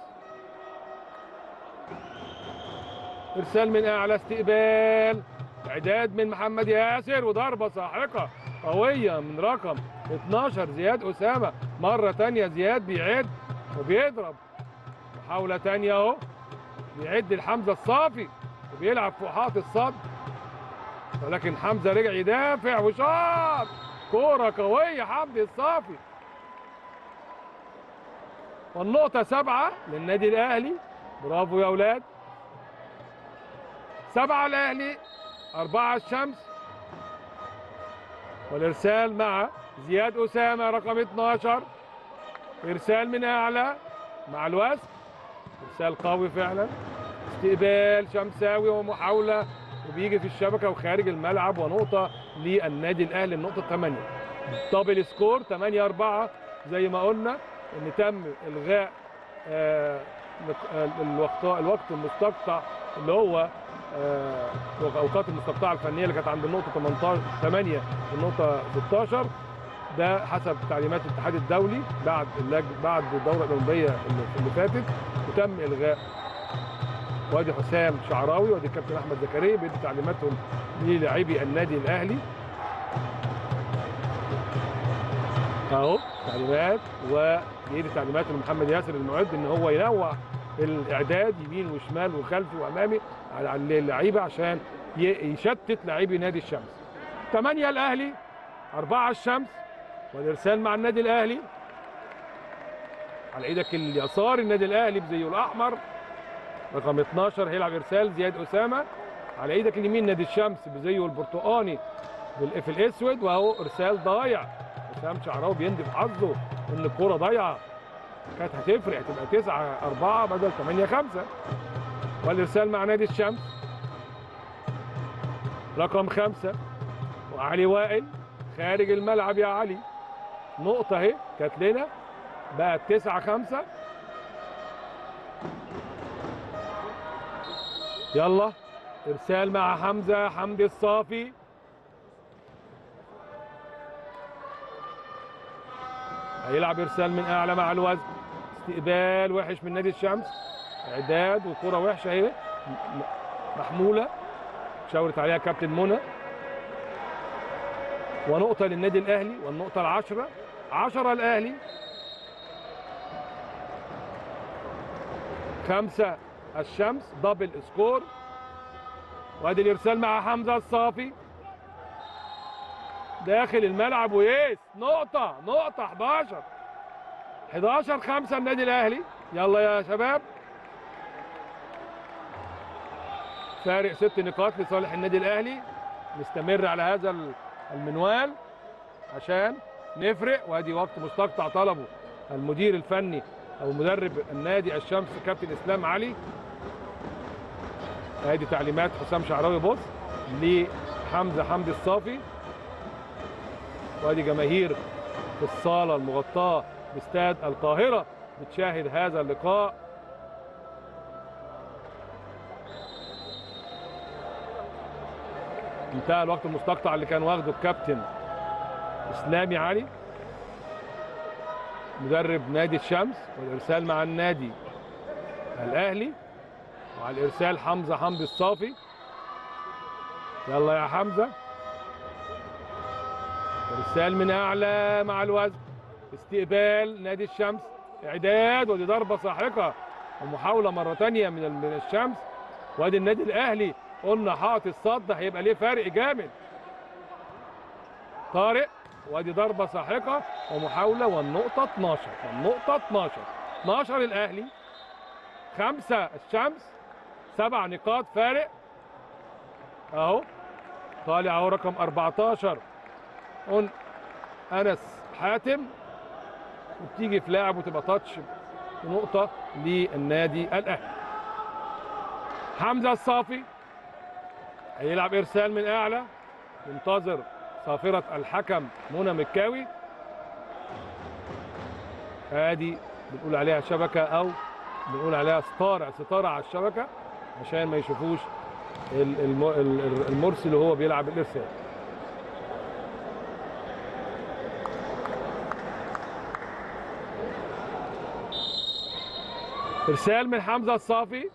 إرسال من أعلى استقبال إعداد من محمد ياسر وضربة ساحقة قوية من رقم 12 زياد أسامة مرة تانية زياد بيعد وبيضرب محاولة تانية أهو بيعد الحمزة الصافي وبيلعب فوق حائط الصد ولكن حمزه رجع يدافع وشاط كوره قويه حمدي الصافي والنقطه سبعه للنادي الاهلي برافو يا اولاد سبعه الاهلي اربعه الشمس والارسال مع زياد اسامه رقم 12 ارسال من اعلى مع الوسط ارسال قوي فعلا استقبال شمساوي ومحاوله وبيجي في الشبكه وخارج الملعب ونقطه للنادي الاهلي النقطه 8 دبل سكور 8 4 زي ما قلنا ان تم الغاء آه الوقت الوقت المستقطع اللي هو آه الاوقات المستقطعه الفنيه اللي كانت عند النقطه 18 8 والنقطه 16 ده حسب تعليمات الاتحاد الدولي بعد اللج... بعد الدوره الاولمبيه اللي, اللي فاتت وتم الغاء وادي حسام شعراوي وادي الكابتن احمد زكريا بيدي تعليماتهم للاعبي النادي الاهلي اهو تعليمات وبيدي تعليمات لمحمد ياسر المعد ان هو ينوع الاعداد يمين وشمال وخلفي وامامي على اللعيبه عشان يشتت لاعبي نادي الشمس 8 الاهلي 4 الشمس والارسال مع النادي الاهلي على ايدك اليسار النادي الاهلي بزيه الاحمر رقم 12 هيلعب ارسال زياد اسامه على ايدك اليمين نادي الشمس بزيه البرتقاني في الاسود واهو ارسال ضايع حسام شعراوي بيندي في حظه ان الكوره ضايعه كانت هتفرق تبقى 9 4 بدل 8 5 والارسال مع نادي الشمس رقم خمسة وعلي وائل خارج الملعب يا علي نقطة اهي كانت لنا بقت 9 5 يلا ارسال مع حمزه حمدي الصافي هيلعب ارسال من اعلى مع الوزن استقبال وحش من نادي الشمس اعداد وكره وحشه اهي محموله شاورت عليها كابتن منى ونقطة للنادي الأهلي والنقطة العشرة عشرة الأهلي خمسة الشمس دبل سكور وادي الارسال مع حمزه الصافي داخل الملعب ويس نقطة نقطة 11 11 5 النادي الأهلي يلا يا شباب فارق ست نقاط لصالح النادي الأهلي نستمر على هذا المنوال عشان نفرق وادي وقت مستقطع طلبه المدير الفني او مدرب النادي الشمس كابتن اسلام علي ادي تعليمات حسام شعراوي بص لحمزه حمدي الصافي وادي جماهير في الصاله المغطاه باستاد القاهره بتشاهد هذا اللقاء انتهى الوقت المستقطع اللي كان واخده الكابتن اسلامي علي مدرب نادي الشمس والارسال مع النادي الاهلي وعلى الارسال حمزه حمدي الصافي يلا يا حمزه ارسال من اعلى مع الوزن استقبال نادي الشمس اعداد ودي ضربه ساحقه ومحاوله مره ثانيه من من الشمس وادي النادي الاهلي قلنا حائط الصد هيبقى ليه فرق جامد طارق وادي ضربه ساحقه ومحاوله والنقطه 12 والنقطه 12 12 الاهلي خمسه الشمس سبع نقاط فارق اهو طالع اهو رقم 14 قل انس حاتم وبتيجي في لاعب وتبقى تاتش نقطه للنادي الاهلي حمزه الصافي هيلعب ارسال من اعلى منتظر صافره الحكم منى مكاوي ادي بنقول عليها شبكه او بنقول عليها ستاره ستاره على الشبكه عشان ما يشوفوش ال- الم- ال- المرسل وهو بيلعب الارسال ارسال من حمزه الصافي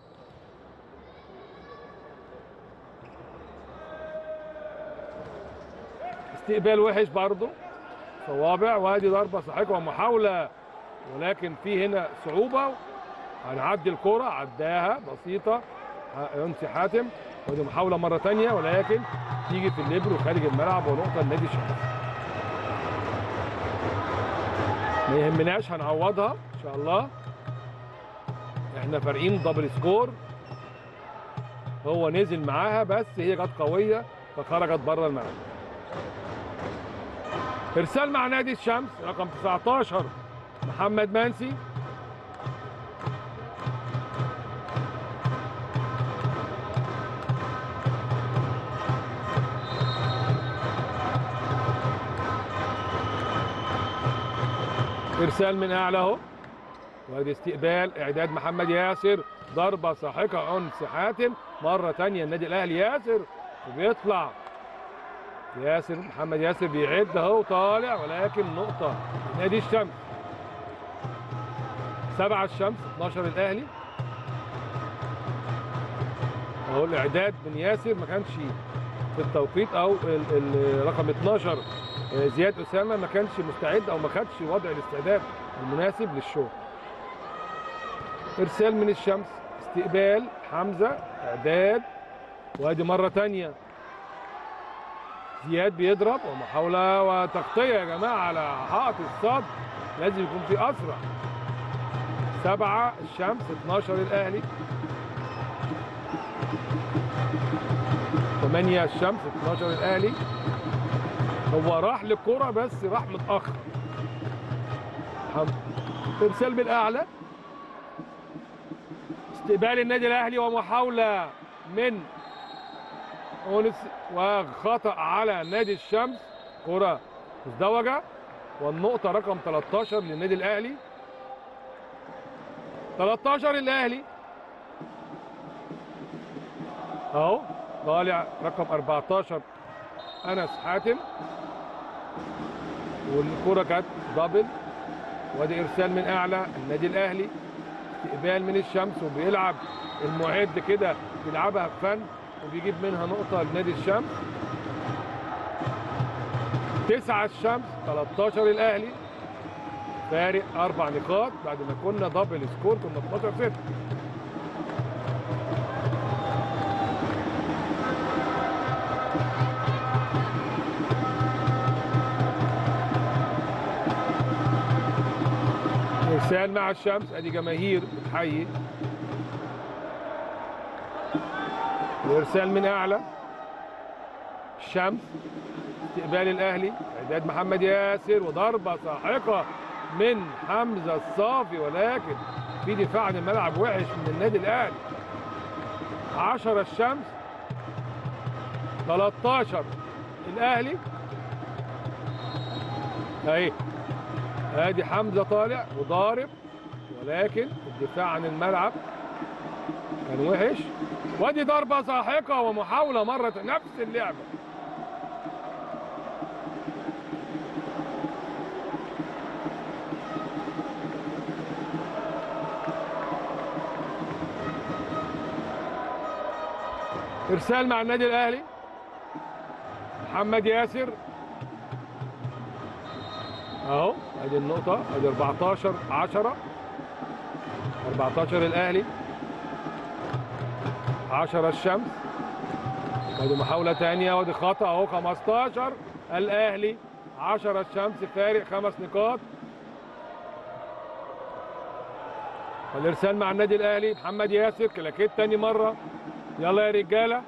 استقبال وحش برضه صوابع وادي ضربه ساحقه ومحاوله ولكن في هنا صعوبه هنعدي الكره عداها بسيطه ينسي حاتم ودي محاوله مره ثانيه ولكن تيجي في الليبرو خارج الملعب ونقطه النادي الشمس ما يهمناش هنعوضها ان شاء الله احنا فارقين دبل سكور هو نزل معاها بس هي جت قويه فخرجت بره الملعب ارسال مع نادي الشمس رقم 19 محمد منسي ارسال من اعلى اهو وادي استقبال اعداد محمد ياسر ضربه ساحقه انس حاتم مره ثانيه النادي الاهلي ياسر وبيطلع ياسر محمد ياسر بيعد اهو طالع ولكن نقطه نادي الشمس سبعة الشمس 12 الاهلي اهو الاعداد من ياسر ما كانش في التوقيت او ال- ال- رقم 12 آه، زياد اسامه ما كانش مستعد او ما خدش وضع الاستعداد المناسب للشغل ارسال من الشمس استقبال حمزه اعداد وادي مره تانية زياد بيضرب ومحاوله وتغطيه يا جماعه على حائط الصد لازم يكون في اسرع سبعة الشمس 12 الاهلي 8 الشمس 12 الاهلي هو راح للكرة بس راح متأخر حم- ارسال بالاعلى استقبال النادي الاهلي ومحاولة من أونس وخطأ على نادي الشمس كرة مزدوجة والنقطة رقم 13 للنادي الأهلي 13 الأهلي أهو طالع رقم 14 أنس حاتم والكرة كانت دبل وادي إرسال من أعلى النادي الأهلي استقبال من الشمس وبيلعب المعد كده بيلعبها بفن وبيجيب منها نقطة لنادي الشمس تسعة الشمس 13 الأهلي فارق أربع نقاط بعد ما كنا دبل سكور كنا 12 6 إرسال مع الشمس أدي جماهير بتحيي الإرسال من أعلى الشمس استقبال الأهلي إعداد محمد ياسر وضربة ساحقة من حمزة الصافي ولكن في دفاع عن الملعب وحش من النادي الأهلي 10 الشمس 13 الأهلي أهي ادي حمزه طالع وضارب ولكن الدفاع عن الملعب كان وحش وادي ضربة ساحقة ومحاولة مرة نفس اللعبة ارسال مع النادي الاهلي محمد ياسر اهو ادي النقطة ادي 14 10 14 الاهلي 10 الشمس ادي محاولة تانية وادي خطأ اهو 15 الاهلي 10 الشمس فارق خمس نقاط الارسال مع النادي الاهلي محمد ياسر كلاكيت تاني مرة يلا يا رجالة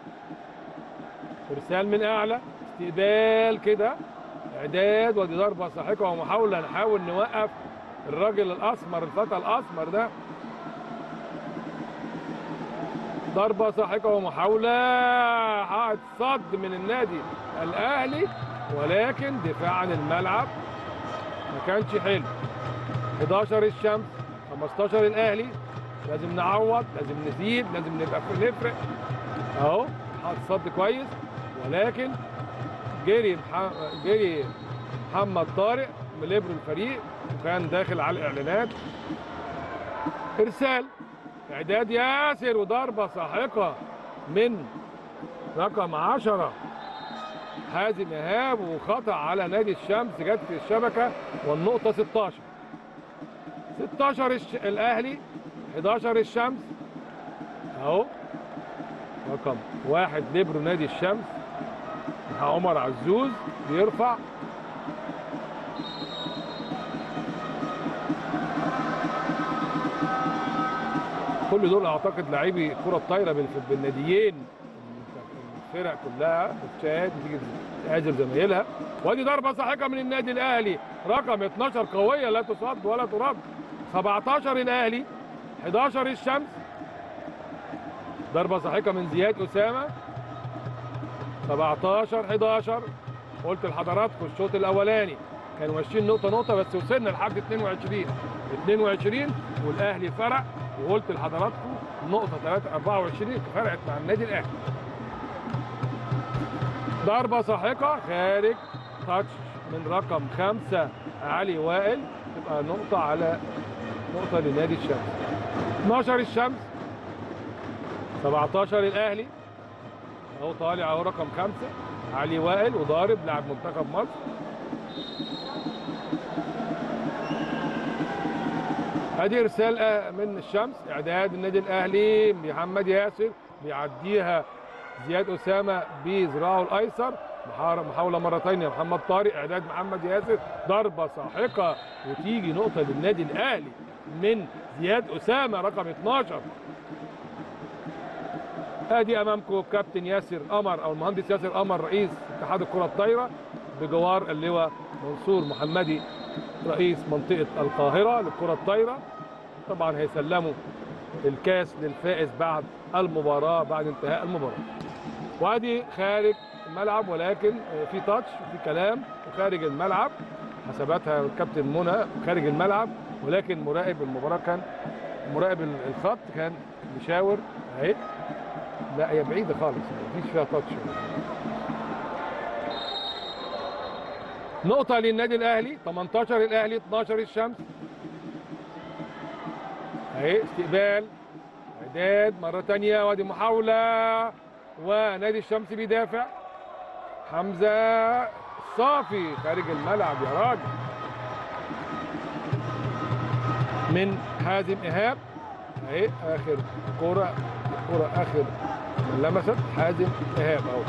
ارسال من اعلى استقبال كده اعداد ودي ضربة ساحقة ومحاولة نحاول نوقف الراجل الاسمر الفتى الاسمر ده ضربة ساحقة ومحاولة حائط صد من النادي الاهلي ولكن دفاع عن الملعب ما كانش حلو 11 الشمس 15 الاهلي لازم نعوض لازم نزيد لازم نبقى نفرق اهو حاط صد كويس ولكن جري مح... جري محمد طارق مليبر الفريق وكان داخل على الاعلانات ارسال اعداد ياسر وضربه ساحقه من رقم 10 حازم ايهاب وخطا على نادي الشمس جت في الشبكه والنقطه 16 16 الش... الاهلي 11 الشمس اهو رقم واحد ليبرو نادي الشمس عمر عزوز بيرفع كل دول اعتقد لاعبي الكره الطايره بال- بالناديين الفرق كلها بتشاهد بتيجي تهاجر زمايلها وادي ضربه ساحقه من النادي الاهلي رقم 12 قويه لا تصد ولا ترد 17 الاهلي 11 الشمس ضربه ساحقه من زياد اسامه 17 11 قلت لحضراتكم الشوط الاولاني كانوا ماشيين نقطه نقطه بس وصلنا لحد 22 22 والاهلي فرق وقلت لحضراتكم نقطه 3 24 فرقت مع النادي الاهلي ضربه ساحقه خارج تاتش من رقم خمسة علي وائل تبقى نقطه على نقطه لنادي الشمس 12 الشمس 17 الاهلي اهو طالع اهو رقم خمسة علي وائل وضارب لاعب منتخب مصر ادي ارسال آه، من الشمس اعداد النادي الاهلي محمد ياسر بيعديها زياد اسامه بذراعه الايسر محار- محاوله مره ثانيه محمد طارق اعداد محمد ياسر ضربه ساحقه وتيجي نقطه للنادي الاهلي من زياد اسامه رقم 12 ادي امامكم كابتن ياسر قمر او المهندس ياسر قمر رئيس اتحاد الكره الطايره بجوار اللواء منصور محمدي رئيس منطقه القاهره للكره الطايره طبعا هيسلموا الكاس للفائز بعد المباراه بعد انتهاء المباراه وادي خارج الملعب ولكن في تاتش وفي كلام وخارج الملعب حسبتها الكابتن منى خارج الملعب ولكن مراقب المباراه كان مراقب الخط كان مشاور اهي لا هي بعيدة خالص مفيش فيها تاتش نقطة للنادي الأهلي 18 الأهلي 12 الشمس أهي استقبال إعداد مرة تانية وادي محاولة ونادي الشمس بيدافع حمزة صافي خارج الملعب يا راجل من حازم إيهاب اهي اخر كرة الكرة اخر من لمست حازم ايهاب اهو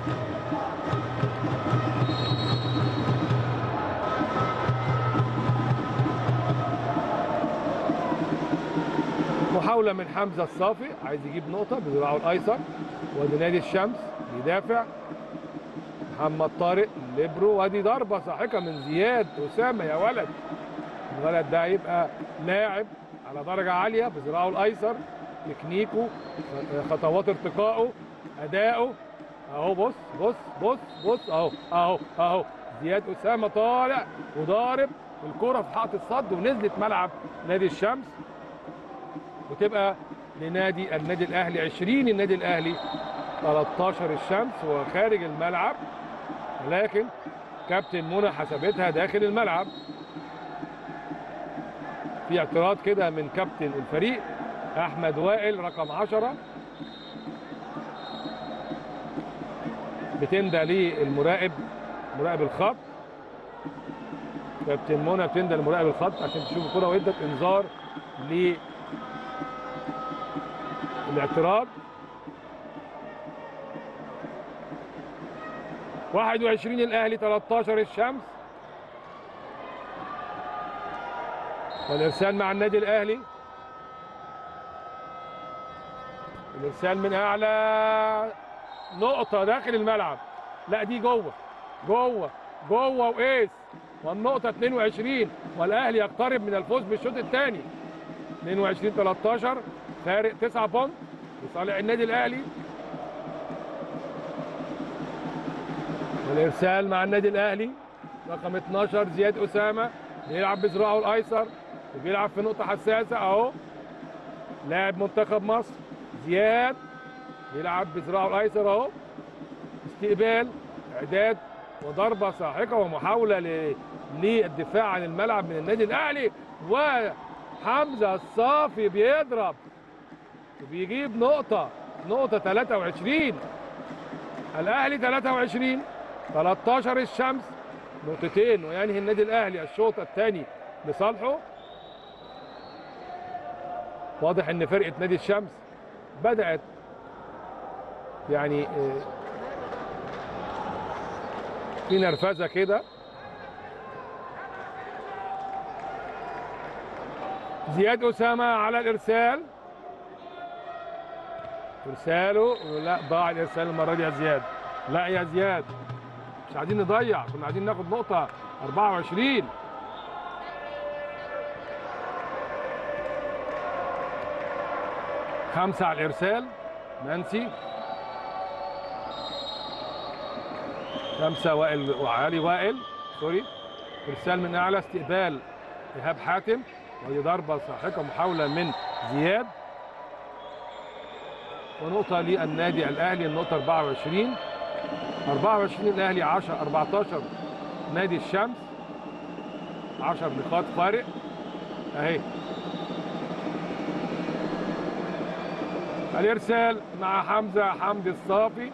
محاولة من حمزة الصافي عايز يجيب نقطة بذراعه الايسر وادي نادي الشمس بيدافع محمد طارق ليبرو وادي ضربة ساحقة من زياد أسامة يا ولد الولد ده هيبقى لاعب على درجة عالية بذراعه الأيسر تكنيكه خطوات ارتقائه أداؤه أهو بص بص بص بص أهو أهو أهو زياد أسامة طالع وضارب الكرة في حائط الصد ونزلت ملعب نادي الشمس وتبقى لنادي النادي الاهلي 20 النادي الاهلي 13 الشمس وخارج الملعب لكن كابتن منى حسبتها داخل الملعب في اعتراض كده من كابتن الفريق احمد وائل رقم 10 بتندى للمراقب مراقب الخط كابتن منى بتندى لمراقب الخط عشان تشوف الكره وادت انذار ل الاعتراض 21 الاهلي 13 الشمس والارسال مع النادي الاهلي الارسال من اعلى نقطه داخل الملعب لا دي جوه جوه جوه وايس والنقطه 22 والاهلي يقترب من الفوز بالشوط الثاني 22 13 فارق 9 بونت لصالح النادي الاهلي والارسال مع النادي الاهلي رقم 12 زياد اسامه بيلعب بذراعه الايسر وبيلعب في نقطه حساسه اهو لاعب منتخب مصر زياد بيلعب بذراعه الايسر اهو استقبال اعداد وضربه ساحقه ومحاوله ل- للدفاع عن الملعب من النادي الاهلي وحمزه الصافي بيضرب وبيجيب نقطه نقطه 23 الاهلي 23 13 الشمس نقطتين وينهي النادي الاهلي الشوط الثاني لصالحه واضح ان فرقه نادي الشمس بدات يعني آه، في نرفزه كده زياد اسامه على الارسال ارساله لا ضاع الارسال المره دي يا زياد لا يا زياد مش عايزين نضيع كنا عايزين ناخد نقطه 24 خمسة على الإرسال نانسي خمسة وائل وعلي وائل سوري إرسال من أعلى استقبال إيهاب حاتم ودي ضربة ساحقة محاولة من زياد ونقطة للنادي الأهلي النقطة 24 24 الأهلي 10 14 نادي الشمس 10 نقاط فارق أهي الارسال مع حمزه حمدي الصافي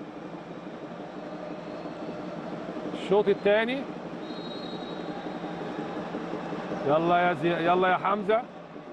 الشوط الثاني يلا يا زي... يلا يا حمزه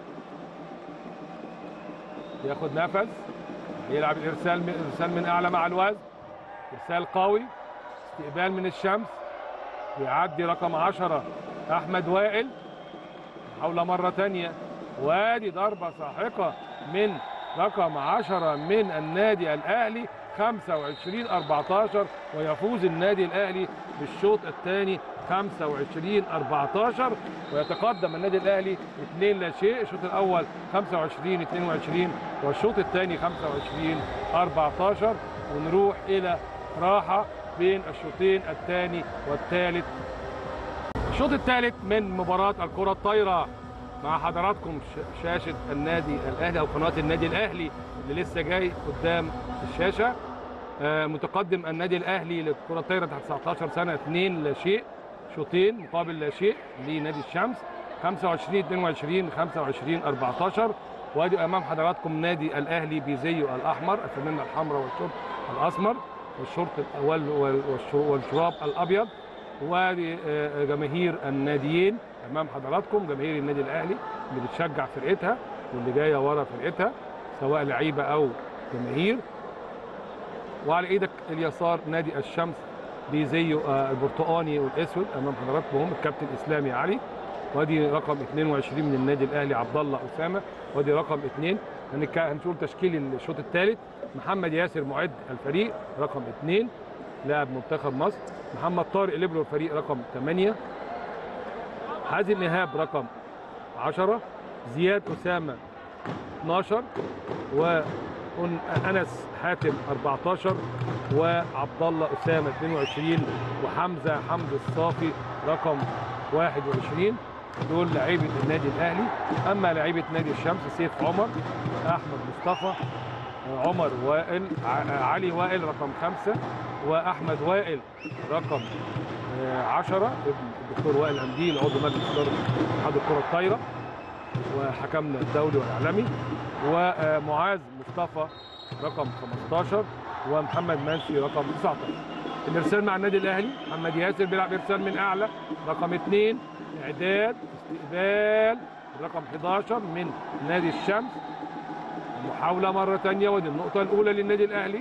ياخد نفس يلعب الارسال من ارسال من اعلى مع الوزن ارسال قوي استقبال من الشمس يعدي رقم 10 احمد وائل محاوله مره ثانيه وادي ضربه ساحقه من رقم 10 من النادي الاهلي 25 14 ويفوز النادي الاهلي بالشوط الثاني 25 14 ويتقدم النادي الاهلي 2 لا شيء الشوط الاول 25 22 والشوط الثاني 25 14 ونروح الى راحه بين الشوطين الثاني والثالث الشوط الثالث من مباراة الكرة الطايرة مع حضراتكم ش- شاشة النادي الأهلي أو قناة النادي الأهلي اللي لسه جاي قدام الشاشة آه، متقدم النادي الأهلي للكرة الطايرة تحت 19 سنة 2 لا شيء شوطين مقابل لا شيء لنادي الشمس 25 22 25 14 وادي امام حضراتكم نادي الاهلي بزيه الاحمر الفانله الحمراء والشورت الاسمر والشورت الاول وال- والش- والشراب الابيض وادي آه، جماهير الناديين امام حضراتكم جماهير النادي الاهلي اللي بتشجع فرقتها واللي جايه ورا فرقتها سواء لعيبه او جماهير وعلى ايدك اليسار نادي الشمس بزيه آه، البرتقاني والاسود امام حضراتكم هم الكابتن اسلامي علي وادي رقم 22 من النادي الاهلي عبد الله اسامه وادي رقم 2 هنك- هنشوف تشكيل الشوط الثالث محمد ياسر معد الفريق رقم 2 لاعب منتخب مصر محمد طارق ليبرو الفريق رقم 8 حازم ايهاب رقم 10 زياد اسامه 12 وانس حاتم 14 وعبد الله اسامه 22 وحمزه حمد الصافي رقم 21 دول لعيبه النادي الاهلي اما لعيبه نادي الشمس سيف عمر احمد مصطفى عمر وائل ع- علي وائل رقم خمسة وأحمد وائل رقم آه، عشرة ابن الدكتور وائل أنديل عضو مجلس إدارة اتحاد الكرة الطايرة وحكمنا الدولي والعالمي ومعاذ مصطفى رقم 15 ومحمد منسي رقم 19 الارسال مع النادي الاهلي محمد ياسر بيلعب ارسال من اعلى رقم 2 اعداد استقبال رقم 11 من نادي الشمس محاولة مرة تانية ودي النقطة الأولى للنادي الأهلي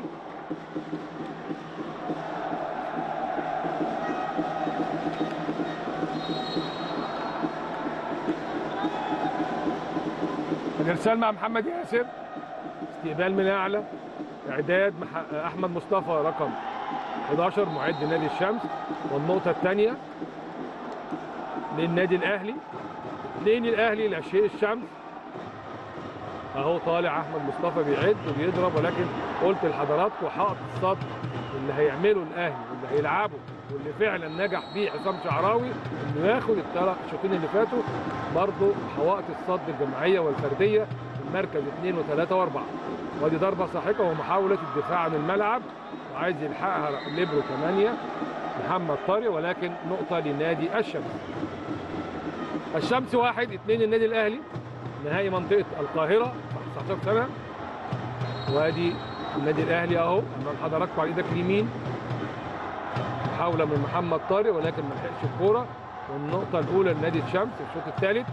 الإرسال مع محمد ياسر استقبال من أعلى إعداد مح- أحمد مصطفى رقم 11 معد نادي الشمس والنقطة الثانية للنادي الأهلي اثنين الأهلي لشيء الشمس اهو طالع احمد مصطفى بيعد وبيضرب ولكن قلت لحضراتكم حائط الصد اللي هيعمله الاهلي واللي هيلعبه واللي فعلا نجح بيه حسام شعراوي انه ياخد الثلاث الشوطين اللي فاتوا برضه حوائط الصد الجماعيه والفرديه في المركز اثنين وثلاثه واربعه ودي ضربه ساحقه ومحاوله الدفاع عن الملعب وعايز يلحقها ليبرو 8 محمد طارق ولكن نقطه لنادي الشمس الشمس واحد اثنين النادي الاهلي نهائي منطقه القاهره 19 سنه وادي النادي الاهلي اهو امام حضراتكم على ايدك اليمين محاوله من محمد طارق ولكن ما لحقش الكوره والنقطه الاولى لنادي الشمس الشوط الثالث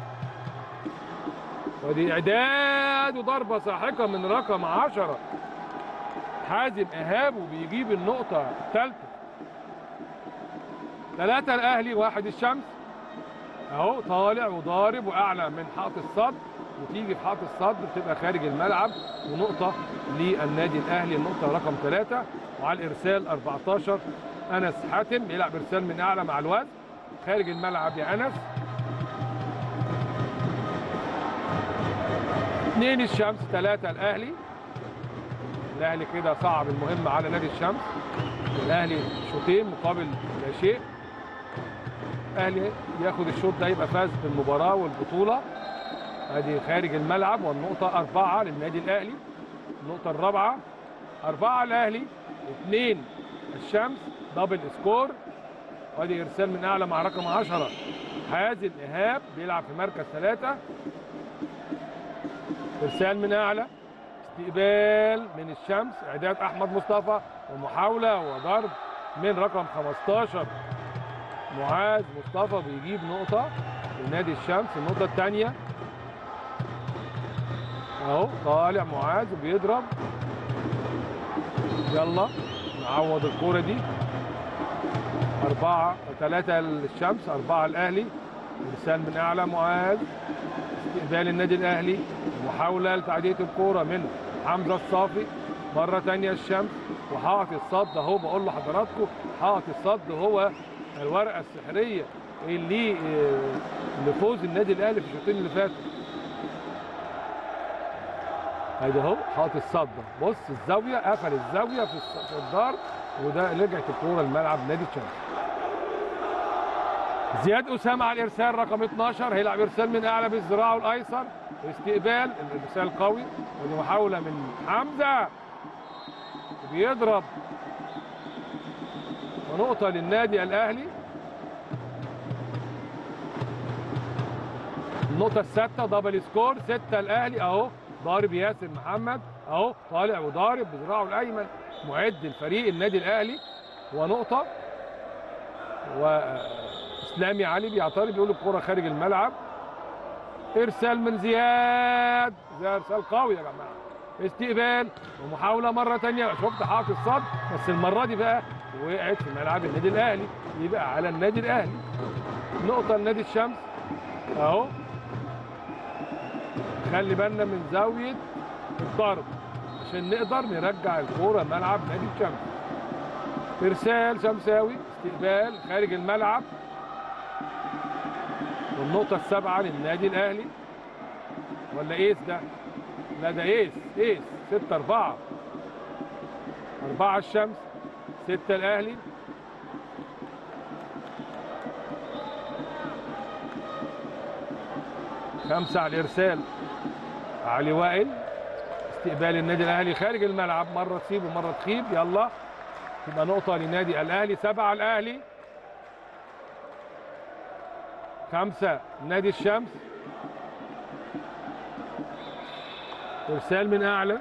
ودي اعداد وضربه ساحقه من رقم 10 حازم ايهاب وبيجيب النقطه الثالثه ثلاثه الاهلي واحد الشمس اهو طالع وضارب واعلى من حائط الصد وتيجي في حائط الصد بتبقى خارج الملعب ونقطه للنادي الاهلي النقطه رقم ثلاثه وعلى الارسال 14 انس حاتم بيلعب ارسال من اعلى مع الواد خارج الملعب يا انس اثنين الشمس ثلاثه الاهلي الاهلي كده صعب المهمه على نادي الشمس الاهلي شوطين مقابل لا شيء الاهلي ياخد الشوط ده يبقى فاز بالمباراه والبطوله ادي خارج الملعب والنقطه اربعه للنادي الاهلي النقطه الرابعه اربعه الاهلي اثنين الشمس دبل سكور وادي ارسال من اعلى مع رقم 10 حازم ايهاب بيلعب في مركز ثلاثه ارسال من اعلى استقبال من الشمس اعداد احمد مصطفى ومحاوله وضرب من رقم 15 معاذ مصطفى بيجيب نقطة لنادي الشمس النقطة الثانية اهو طالع معاذ وبيضرب يلا نعوض الكورة دي أربعة ثلاثة للشمس أربعة الأهلي إرسال من أعلى معاذ استقبال النادي الأهلي محاولة لتعدية الكورة من حمزة الصافي مرة تانية الشمس وحائط الصد أهو بقول لحضراتكم حائط الصد هو الورقه السحريه اللي آه، لفوز النادي الاهلي في الشوطين اللي فاتوا ادي اهو حاطط الصد بص الزاويه قفل الزاويه في الص- في الدار وده رجعت الكوره الملعب نادي الشمس زياد اسامه على الارسال رقم 12 هيلعب ارسال من اعلى بالذراع الايسر استقبال الارسال قوي ودي محاوله من حمزه بيضرب ونقطة للنادي الأهلي النقطة السادسة دبل سكور ستة الأهلي أهو ضارب ياسر محمد أهو طالع وضارب بذراعه الأيمن معد الفريق النادي الأهلي ونقطة وإسلامي علي بيعترض بيقول الكرة خارج الملعب إرسال من زياد زي إرسال قوي يا جماعة استقبال ومحاولة مرة تانية شفت حاطط الصد بس المرة دي بقى وقعت في ملعب النادي الأهلي يبقى على النادي الأهلي نقطة لنادي الشمس أهو خلي بالنا من زاوية الضرب عشان نقدر نرجع الكورة ملعب نادي الشمس إرسال شمساوي استقبال خارج الملعب والنقطة السابعة للنادي الأهلي ولا إيس ده؟ لا ده إيس إيس ستة أربعة أربعة الشمس ستة الأهلي خمسة على الإرسال علي وائل استقبال النادي الأهلي خارج الملعب مرة تسيب ومرة تخيب يلا تبقى نقطة للنادي الأهلي سبعة الأهلي خمسة نادي الشمس إرسال من أعلى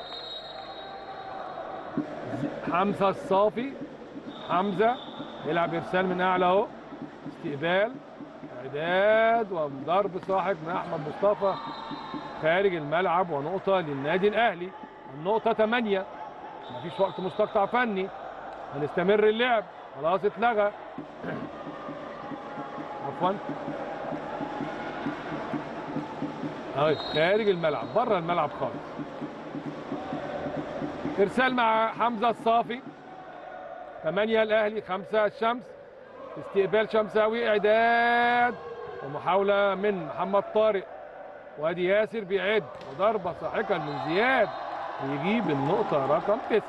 حمزة الصافي حمزة يلعب إرسال من أعلى أهو استقبال إعداد وضرب صاحب من أحمد مصطفى خارج الملعب ونقطة للنادي الأهلي النقطة 8 مفيش وقت مستقطع فني هنستمر اللعب خلاص اتلغى عفوا اهي خارج الملعب بره الملعب خالص ارسال مع حمزه الصافي 8 الاهلي 5 الشمس استقبال شمساوي اعداد ومحاوله من محمد طارق وادي ياسر بيعد وضربه ساحقه من زياد ويجيب النقطه رقم 9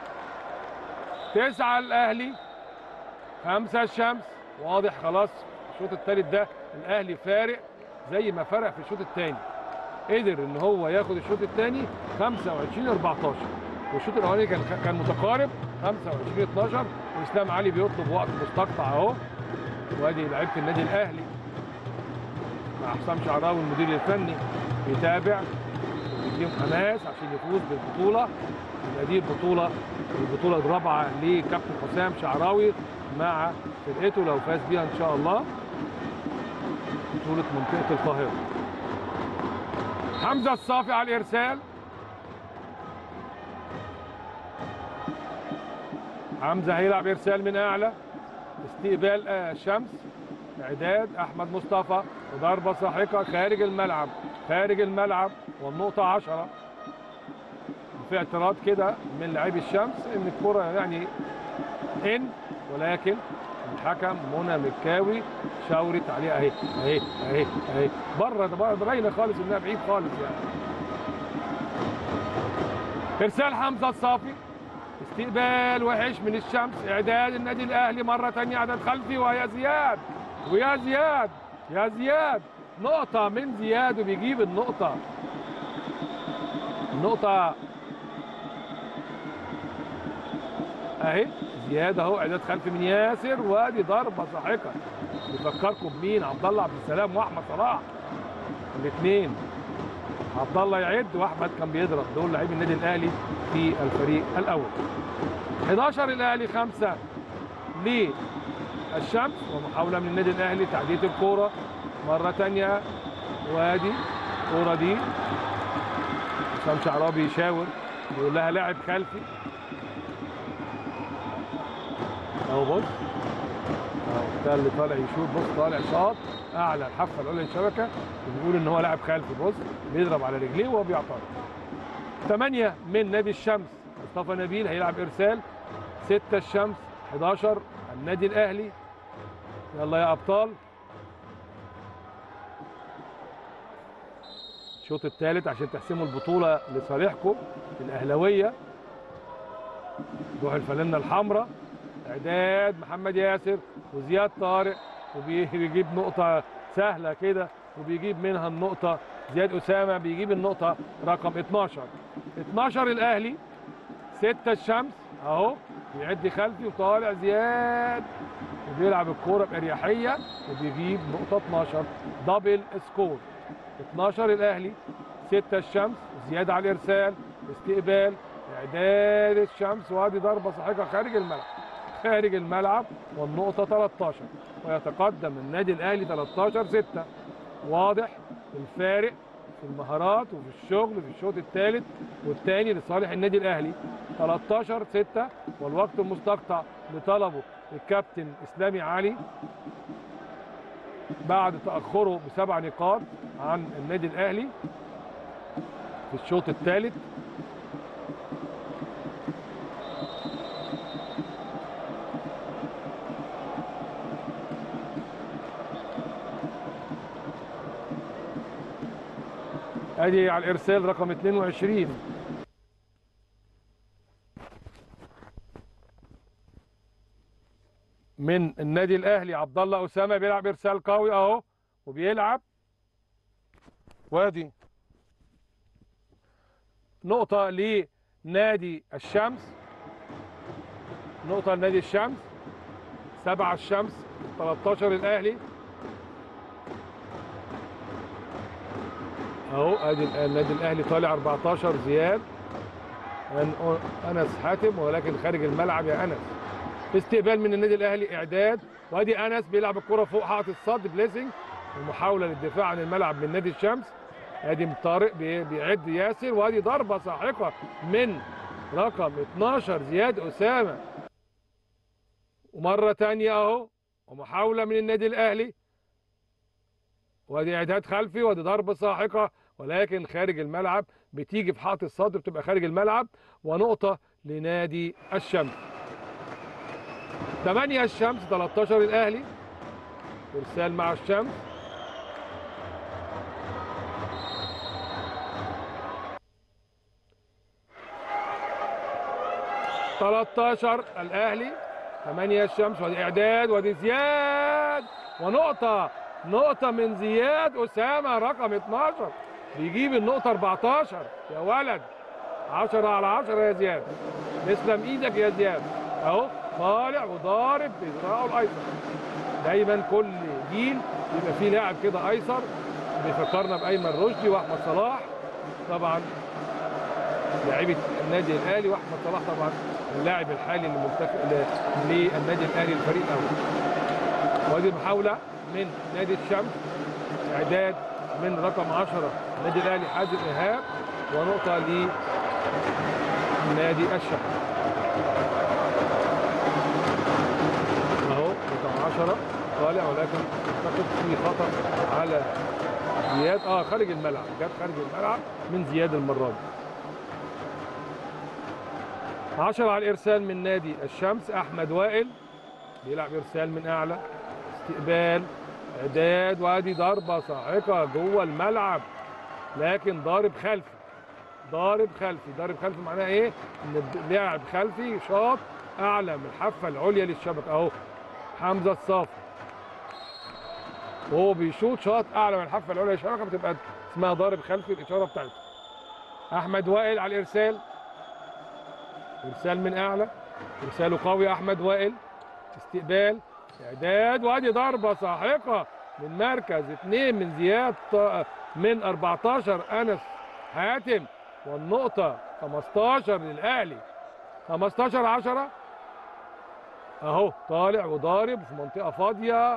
9 الاهلي 5 الشمس واضح خلاص الشوط الثالث ده الاهلي فارق زي ما فرق في الشوط الثاني قدر ان هو ياخد الشوط الثاني 25 14 والشوط الاولاني كان كان متقارب 25 12 واسلام علي بيطلب وقت مستقطع اهو وادي لعيبه النادي الاهلي مع حسام شعراوي المدير الفني بيتابع وبيديهم حماس عشان يفوز بالبطوله يبقى دي البطوله البطوله الرابعه لكابتن حسام شعراوي مع فرقته لو فاز بيها ان شاء الله بطوله منطقه القاهره حمزه الصافي على الارسال حمزه هيلعب ارسال من اعلى استقبال آه شمس اعداد احمد مصطفى وضربه ساحقه خارج الملعب خارج الملعب والنقطه 10 في اعتراض كده من لاعبي الشمس ان الكره يعني ان ولكن الحكم منى مكاوي شاورت عليه اهي اهي اهي اهي بره ده بره ده باينه خالص انها بعيد خالص يعني ارسال حمزه الصافي استقبال وحش من الشمس اعداد النادي الاهلي مره ثانيه عدد خلفي ويا زياد ويا زياد يا زياد نقطه من زياد وبيجيب النقطه النقطه اهي زياد اهو اعداد خلفي من ياسر وادي ضربه ساحقه يفكركم بمين عبد الله عبد السلام واحمد صلاح الاثنين عبد الله يعد واحمد كان بيضرب دول لاعبي النادي الاهلي في الفريق الاول 11 الاهلي 5 للشمس ومحاوله من النادي الاهلي تعديه الكوره مره ثانيه وادي الكوره دي حسام شعراوي بيشاور بيقول لها لاعب خلفي اهو بص اهو ده اللي طالع يشوط بص طالع شاط اعلى الحافه الاولى للشبكه وبيقول ان هو لاعب خلفي بص بيضرب على رجليه وهو بيعترض ثمانية من نادي الشمس مصطفى نبيل هيلعب ارسال ستة الشمس 11 النادي الاهلي يلا يا ابطال الشوط الثالث عشان تحسموا البطوله لصالحكم الاهلاويه روح الفانله الحمراء اعداد محمد ياسر وزياد طارق وبيجيب نقطه سهله كده وبيجيب منها النقطه زياد اسامه بيجيب النقطه رقم 12 12 الاهلي 6 الشمس اهو بيعد خلفي وطالع زياد وبيلعب الكوره باريحيه وبيجيب نقطه 12 دبل سكور 12 الاهلي 6 الشمس زياد على الارسال استقبال اعداد الشمس وادي ضربه ساحقه خارج الملعب خارج الملعب والنقطه 13 ويتقدم النادي الاهلي 13 6 واضح الفارق في المهارات وفي الشغل في الشوط الثالث والثاني لصالح النادي الاهلي 13 6 والوقت المستقطع لطلبه الكابتن اسلامي علي بعد تاخره بسبع نقاط عن النادي الاهلي في الشوط الثالث ادي على الارسال رقم 22 من النادي الاهلي عبد الله اسامه بيلعب ارسال قوي اهو وبيلعب وادي نقطة لنادي الشمس نقطة لنادي الشمس سبعة الشمس 13 الأهلي أهو أدي النادي الأهلي طالع 14 زياد أن- أنس حاتم ولكن خارج الملعب يا أنس استقبال من النادي الأهلي إعداد وأدي أنس بيلعب الكرة فوق حائط الصد بليسنج ومحاولة للدفاع عن الملعب من نادي الشمس ادي طارق بي- بيعد ياسر وادي ضربه ساحقه من رقم 12 زياد اسامه ومره تانية اهو ومحاوله من النادي الاهلي وادي اعداد خلفي وادي ضربه ساحقه ولكن خارج الملعب بتيجي في حائط الصدر بتبقى خارج الملعب ونقطه لنادي الشمس 8 الشمس 13 الاهلي ارسال مع الشمس تلتاشر الاهلي 8 الشمس وادي اعداد وادي زياد ونقطه نقطه من زياد اسامه رقم 12 بيجيب النقطه 14 يا ولد 10 على 10 يا زياد تسلم ايدك يا زياد اهو طالع وضارب بذراعه الايسر دايما كل جيل بيبقى فيه لاعب كده ايسر بيفكرنا بايمن رشدي واحمد صلاح طبعا لاعيبه النادي الاهلي واحمد صلاح طبعا اللاعب الحالي للمنتخب للنادي الاهلي الفريق الاول وادي محاوله من نادي الشمس اعداد من رقم 10 النادي الاهلي حازم ايهاب ونقطه لنادي الشمس اهو رقم 10 طالع ولكن اعتقد في خطر على زياد اه خارج الملعب جت خارج الملعب من زياد المره دي 10 على الارسال من نادي الشمس احمد وائل بيلعب ارسال من اعلى استقبال اعداد وادي ضربه صاعقه جوه الملعب لكن ضارب خلفي ضارب خلفي ضارب خلفي معناها ايه ان لاعب خلفي شاط اعلى من الحافه العليا للشبكه اهو حمزه الصافي وهو بيشوط شاط اعلى من الحافه العليا للشبكه بتبقى اسمها ضارب خلفي الاشاره بتاعته احمد وائل على الارسال ارسال من اعلى ارساله قوي احمد وائل استقبال اعداد وادي ضربه ساحقه من مركز اثنين من زياد ط- من 14 انس حاتم والنقطه 15 للاهلي 15 10 اهو طالع وضارب في منطقه فاضيه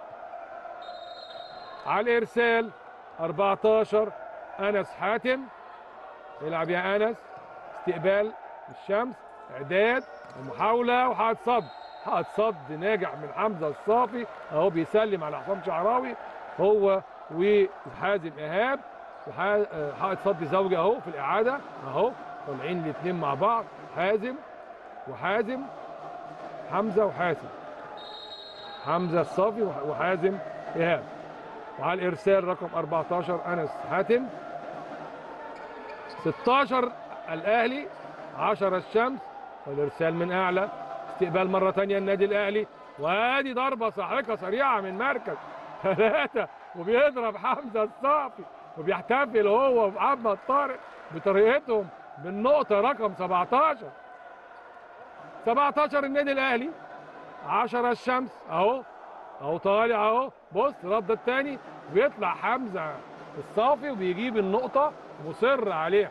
على الارسال 14 انس حاتم يلعب يا انس استقبال الشمس اعداد ومحاوله وحائط صد حائط صد ناجح من حمزه الصافي اهو بيسلم على حسام شعراوي هو وحازم ايهاب وحا- حائط صد زوجي اهو في الاعاده اهو طالعين الاثنين مع بعض حازم وحازم حمزه وحازم حمزه الصافي وح- وحازم ايهاب وعلى الارسال رقم 14 انس حاتم 16 الاهلي 10 الشمس والارسال من اعلى استقبال مره ثانيه النادي الاهلي وادي ضربه ساحقه سريعه من مركز ثلاثه وبيضرب حمزه الصافي وبيحتفل هو ومحمد طارق بطريقتهم بالنقطه رقم 17 17 النادي الاهلي 10 الشمس اهو اهو طالع اهو بص رد الثاني بيطلع حمزه الصافي وبيجيب النقطه مصر عليها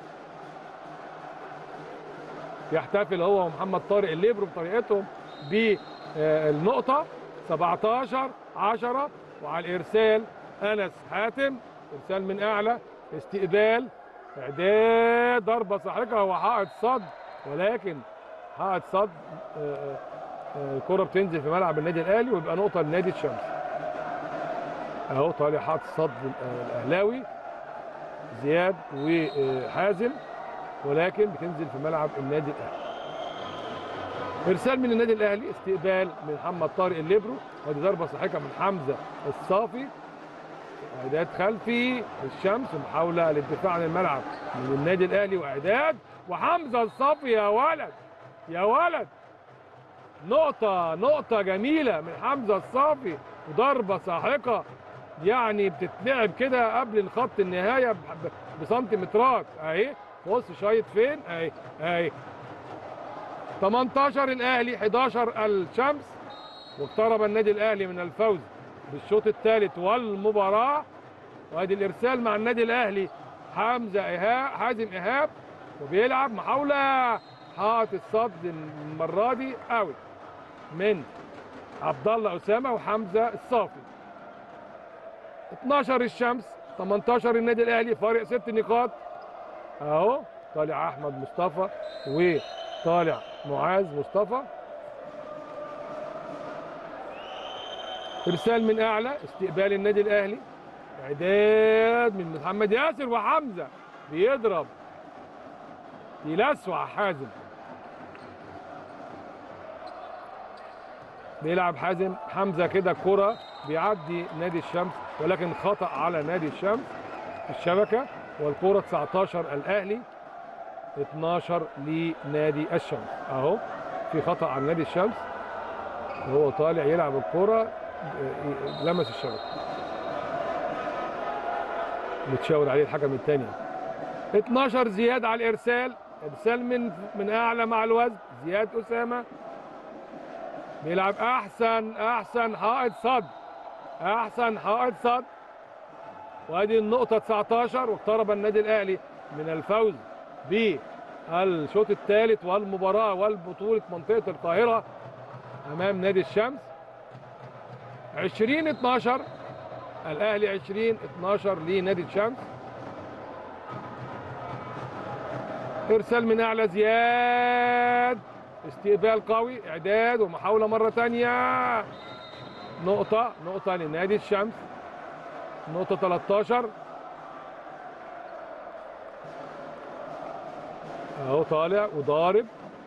يحتفل هو ومحمد طارق الليبرو بطريقتهم بالنقطة 17 10 وعلى الإرسال أنس حاتم إرسال من أعلى استقبال إعداد ضربة ساحقة هو حائط صد ولكن حائط صد آه، آه، آه، الكرة بتنزل في ملعب النادي الأهلي ويبقى نقطة لنادي الشمس أهو طالع حائط صد آه، الأهلاوي زياد وحازم ولكن بتنزل في ملعب النادي الاهلي ارسال من النادي الاهلي استقبال من محمد طارق الليبرو ودي ضربه ساحقه من حمزه الصافي اعداد خلفي الشمس ومحاوله للدفاع عن الملعب من النادي الاهلي واعداد وحمزه الصافي يا ولد يا ولد نقطة نقطة جميلة من حمزة الصافي وضربة ساحقة يعني بتتلعب كده قبل الخط النهايه ب- ب- بسنتيمترات اهي بص شايط فين اهي اهي 18 الاهلي 11 الشمس واقترب النادي الاهلي من الفوز بالشوط الثالث والمباراه وادي الارسال مع النادي الاهلي حمزه ايهاب حازم ايهاب وبيلعب محاوله حاط الصد المره دي اوت من عبد الله اسامه وحمزه الصافي 12 الشمس 18 النادي الاهلي فارق ست نقاط اهو طالع احمد مصطفى وطالع معاذ مصطفى ارسال من اعلى استقبال النادي الاهلي اعداد من محمد ياسر وحمزه بيضرب يلسع حازم بيلعب حازم حمزه كده كرة بيعدي نادي الشمس ولكن خطأ على نادي الشمس في الشبكة والكرة 19 الأهلي 12 لنادي الشمس أهو في خطأ على نادي الشمس وهو طالع يلعب الكرة آه، لمس الشبكة بتشاور عليه الحكم الثاني 12 زياد على الإرسال إرسال من من أعلى مع الوزن زياد أسامة بيلعب احسن احسن حائط صد احسن حائط صد وادي النقطه 19 واقترب النادي الاهلي من الفوز بالشوط الثالث والمباراه والبطوله منطقه القاهره امام نادي الشمس 20 12 الاهلي 20 12 لنادي الشمس ارسال من اعلى زياد استقبال قوي اعداد ومحاوله مره تانية نقطه نقطه لنادي الشمس نقطه 13 اهو طالع وضارب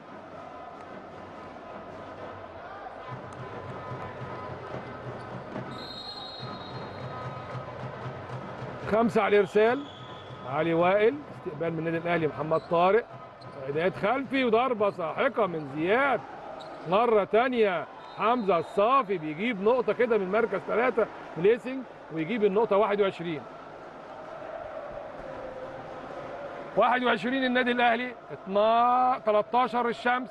خمسة على الإرسال علي وائل استقبال من النادي الأهلي محمد طارق إعداد خلفي وضربة ساحقة من زياد مرة تانية حمزة الصافي بيجيب نقطة كده من مركز ثلاثة بليسنج ويجيب النقطة 21 21 النادي الأهلي 12 13 الشمس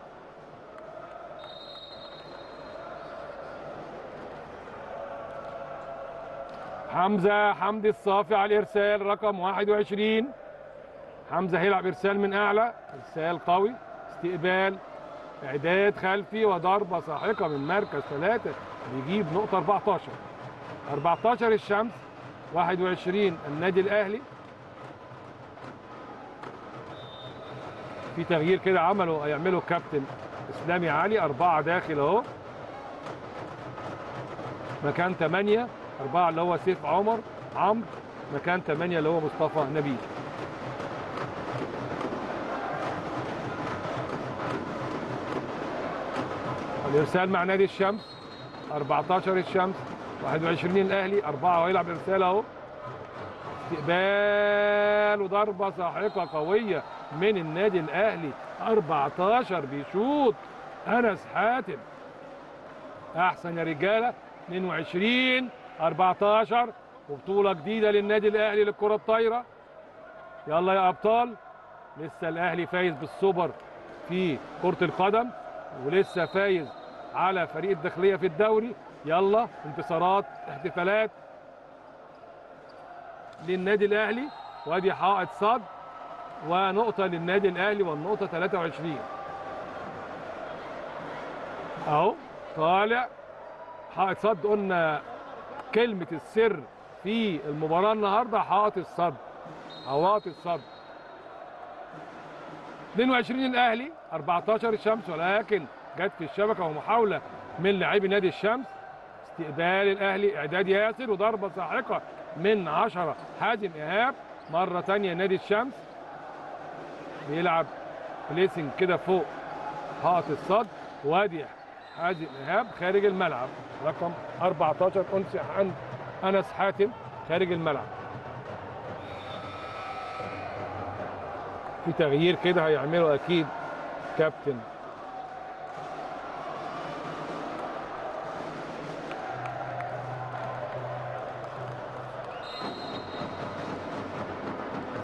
حمزة حمدي الصافي على الإرسال رقم 21 حمزة هيلعب إرسال من أعلى إرسال قوي استقبال إعداد خلفي وضربة ساحقة من مركز ثلاثة بيجيب نقطة 14 14 الشمس 21 النادي الأهلي في تغيير كده عمله هيعمله الكابتن إسلامي علي أربعة داخل أهو مكان ثمانية أربعة اللي هو سيف عمر عمرو مكان ثمانية اللي هو مصطفى نبيل الارسال مع نادي الشمس 14 الشمس 21 الاهلي أربعة ويلعب ارسال اهو استقبال وضربة ساحقة قوية من النادي الاهلي 14 بيشوط انس حاتم احسن يا رجاله 22 14 وبطولة جديدة للنادي الاهلي للكرة الطايرة يلا يا ابطال لسه الاهلي فايز بالسوبر في كرة القدم ولسه فايز على فريق الداخليه في الدوري يلا انتصارات احتفالات للنادي الاهلي وادي حائط صد ونقطه للنادي الاهلي والنقطه 23 اهو طالع حائط صد قلنا كلمه السر في المباراه النهارده حائط الصد حوائط الصد 22 الاهلي 14 الشمس ولكن جت في الشبكه ومحاوله من لاعبي نادي الشمس استقبال الاهلي اعداد ياسر وضربه ساحقه من 10 حازم ايهاب مره ثانيه نادي الشمس بيلعب بليسنج كده فوق حائط الصد وادي حازم ايهاب خارج الملعب رقم 14 انسي عن انس حاتم خارج الملعب في تغيير كده هيعمله اكيد كابتن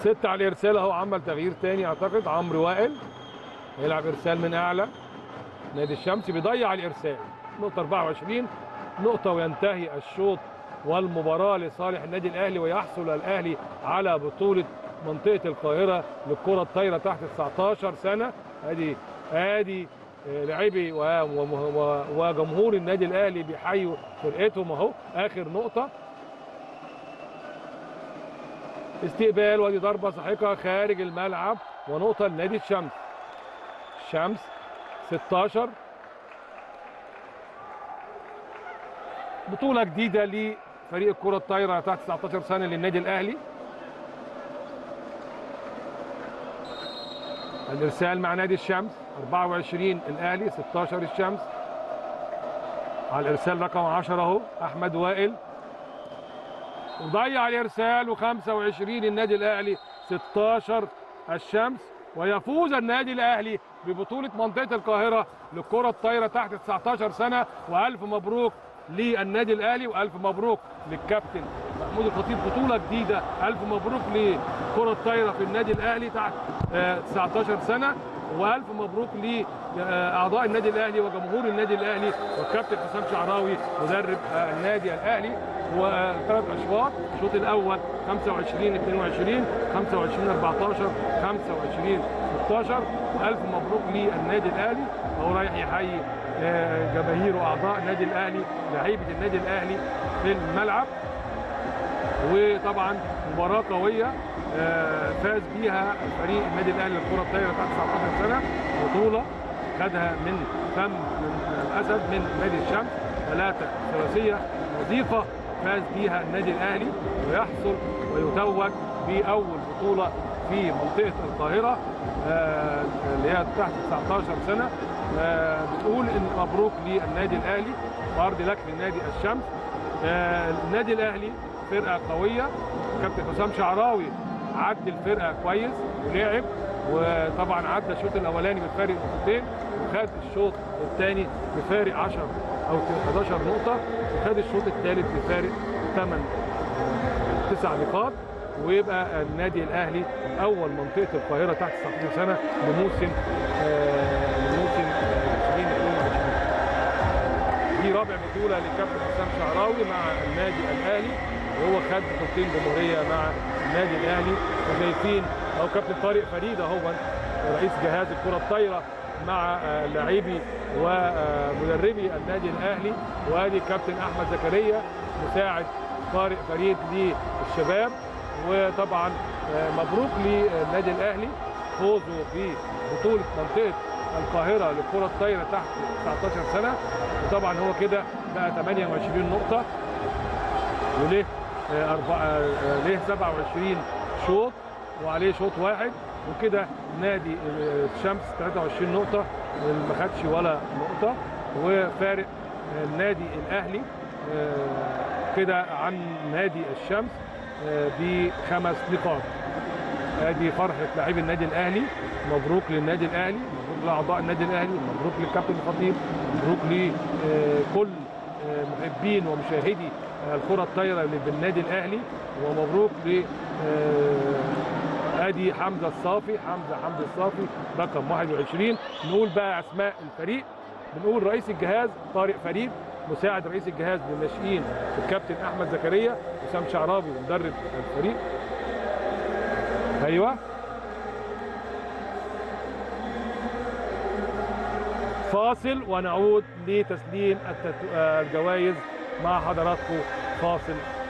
ستة على الارسال اهو عمل تغيير تاني اعتقد عمرو وائل يلعب ارسال من اعلى نادي الشمس بيضيع الارسال نقطة 24 نقطة وينتهي الشوط والمباراة لصالح النادي الاهلي ويحصل الاهلي على بطولة منطقة القاهرة للكرة الطايرة تحت 19 سنة ادي ادي آه، لاعبي و- و- و- وجمهور النادي الاهلي بيحيوا فرقتهم اهو اخر نقطة استقبال وادي ضربة ساحقة خارج الملعب ونقطة لنادي الشمس الشمس 16 بطولة جديدة لفريق الكرة الطايرة تحت 19 سنة للنادي الأهلي الإرسال مع نادي الشمس 24 الأهلي 16 الشمس على الإرسال رقم 10 أهو أحمد وائل وضيع الإرسال و25 النادي الأهلي 16 الشمس ويفوز النادي الأهلي ببطولة منطقة القاهرة للكرة الطايرة تحت 19 سنة وألف مبروك للنادي الأهلي وألف مبروك للكابتن محمود الخطيب بطولة جديدة ألف مبروك لكرة الطايرة في النادي الأهلي تحت آه، 19 سنة والف مبروك لاعضاء النادي الاهلي وجمهور النادي الاهلي والكابتن حسام شعراوي مدرب آه، النادي الاهلي وثلاث اشواط الشوط الاول 25 22 25 14 25 16 والف مبروك للنادي الاهلي هو رايح يحيي آه، جماهير واعضاء النادي الاهلي لعيبه النادي الاهلي في الملعب وطبعا مباراه قويه آه، فاز بيها فريق النادي الاهلي للكره الطايره تحت 19 سنه بطوله خدها من فم من الاسد من نادي الشمس ثلاثه ثلاثيه نظيفه فاز بيها النادي الاهلي ويحصل ويتوج باول بطوله في منطقه القاهره آه، اللي هي تحت 19 سنه آه، بنقول ان مبروك للنادي الاهلي وارض لك لنادي الشمس آه، النادي الاهلي فرقه قويه كابتن حسام شعراوي عد الفرقه كويس ولعب وطبعا عدى الشوط الاولاني بفارق نقطتين وخد الشوط الثاني بفارق 10 او 11 نقطه وخد الشوط الثالث بفارق 8 تسع نقاط ويبقى النادي الاهلي اول منطقه القاهره تحت 19 سنه لموسم آه، لموسم آه، 2022 دي رابع بطوله للكابتن حسام شعراوي مع النادي الاهلي وهو خد بطولتين جمهوريه مع النادي الاهلي وشايفين اهو كابتن طارق فريد اهو رئيس جهاز الكره الطايره مع آه، لاعبي ومدربي النادي الاهلي وادي كابتن احمد زكريا مساعد طارق فريد للشباب وطبعا آه، مبروك للنادي الاهلي فوزه ببطوله منطقه القاهره للكره الطايره تحت 19 سنه وطبعا هو كده بقى 28 نقطه وليه آه، أربعة آه، ليه 27 شوط وعليه شوط واحد وكده نادي آه، الشمس 23 نقطة ما خدش ولا نقطة وفارق آه، النادي الأهلي آه، كده عن نادي الشمس آه، بخمس نقاط ادي فرحة لاعبي النادي الأهلي مبروك للنادي الأهلي مبروك لأعضاء النادي الأهلي مبروك للكابتن الخطيب مبروك لكل محبين ومشاهدي آه، الكرة الطايرة اللي بالنادي الأهلي ومبروك ل آه، ادي حمزه الصافي حمزه حمزه الصافي رقم 21 نقول بقى اسماء الفريق بنقول رئيس الجهاز طارق فريد مساعد رئيس الجهاز للناشئين الكابتن احمد زكريا وسام شعراوي مدرب الفريق ايوه فاصل ونعود لتسليم التت- آه، الجوائز مع حضراتكم فاصل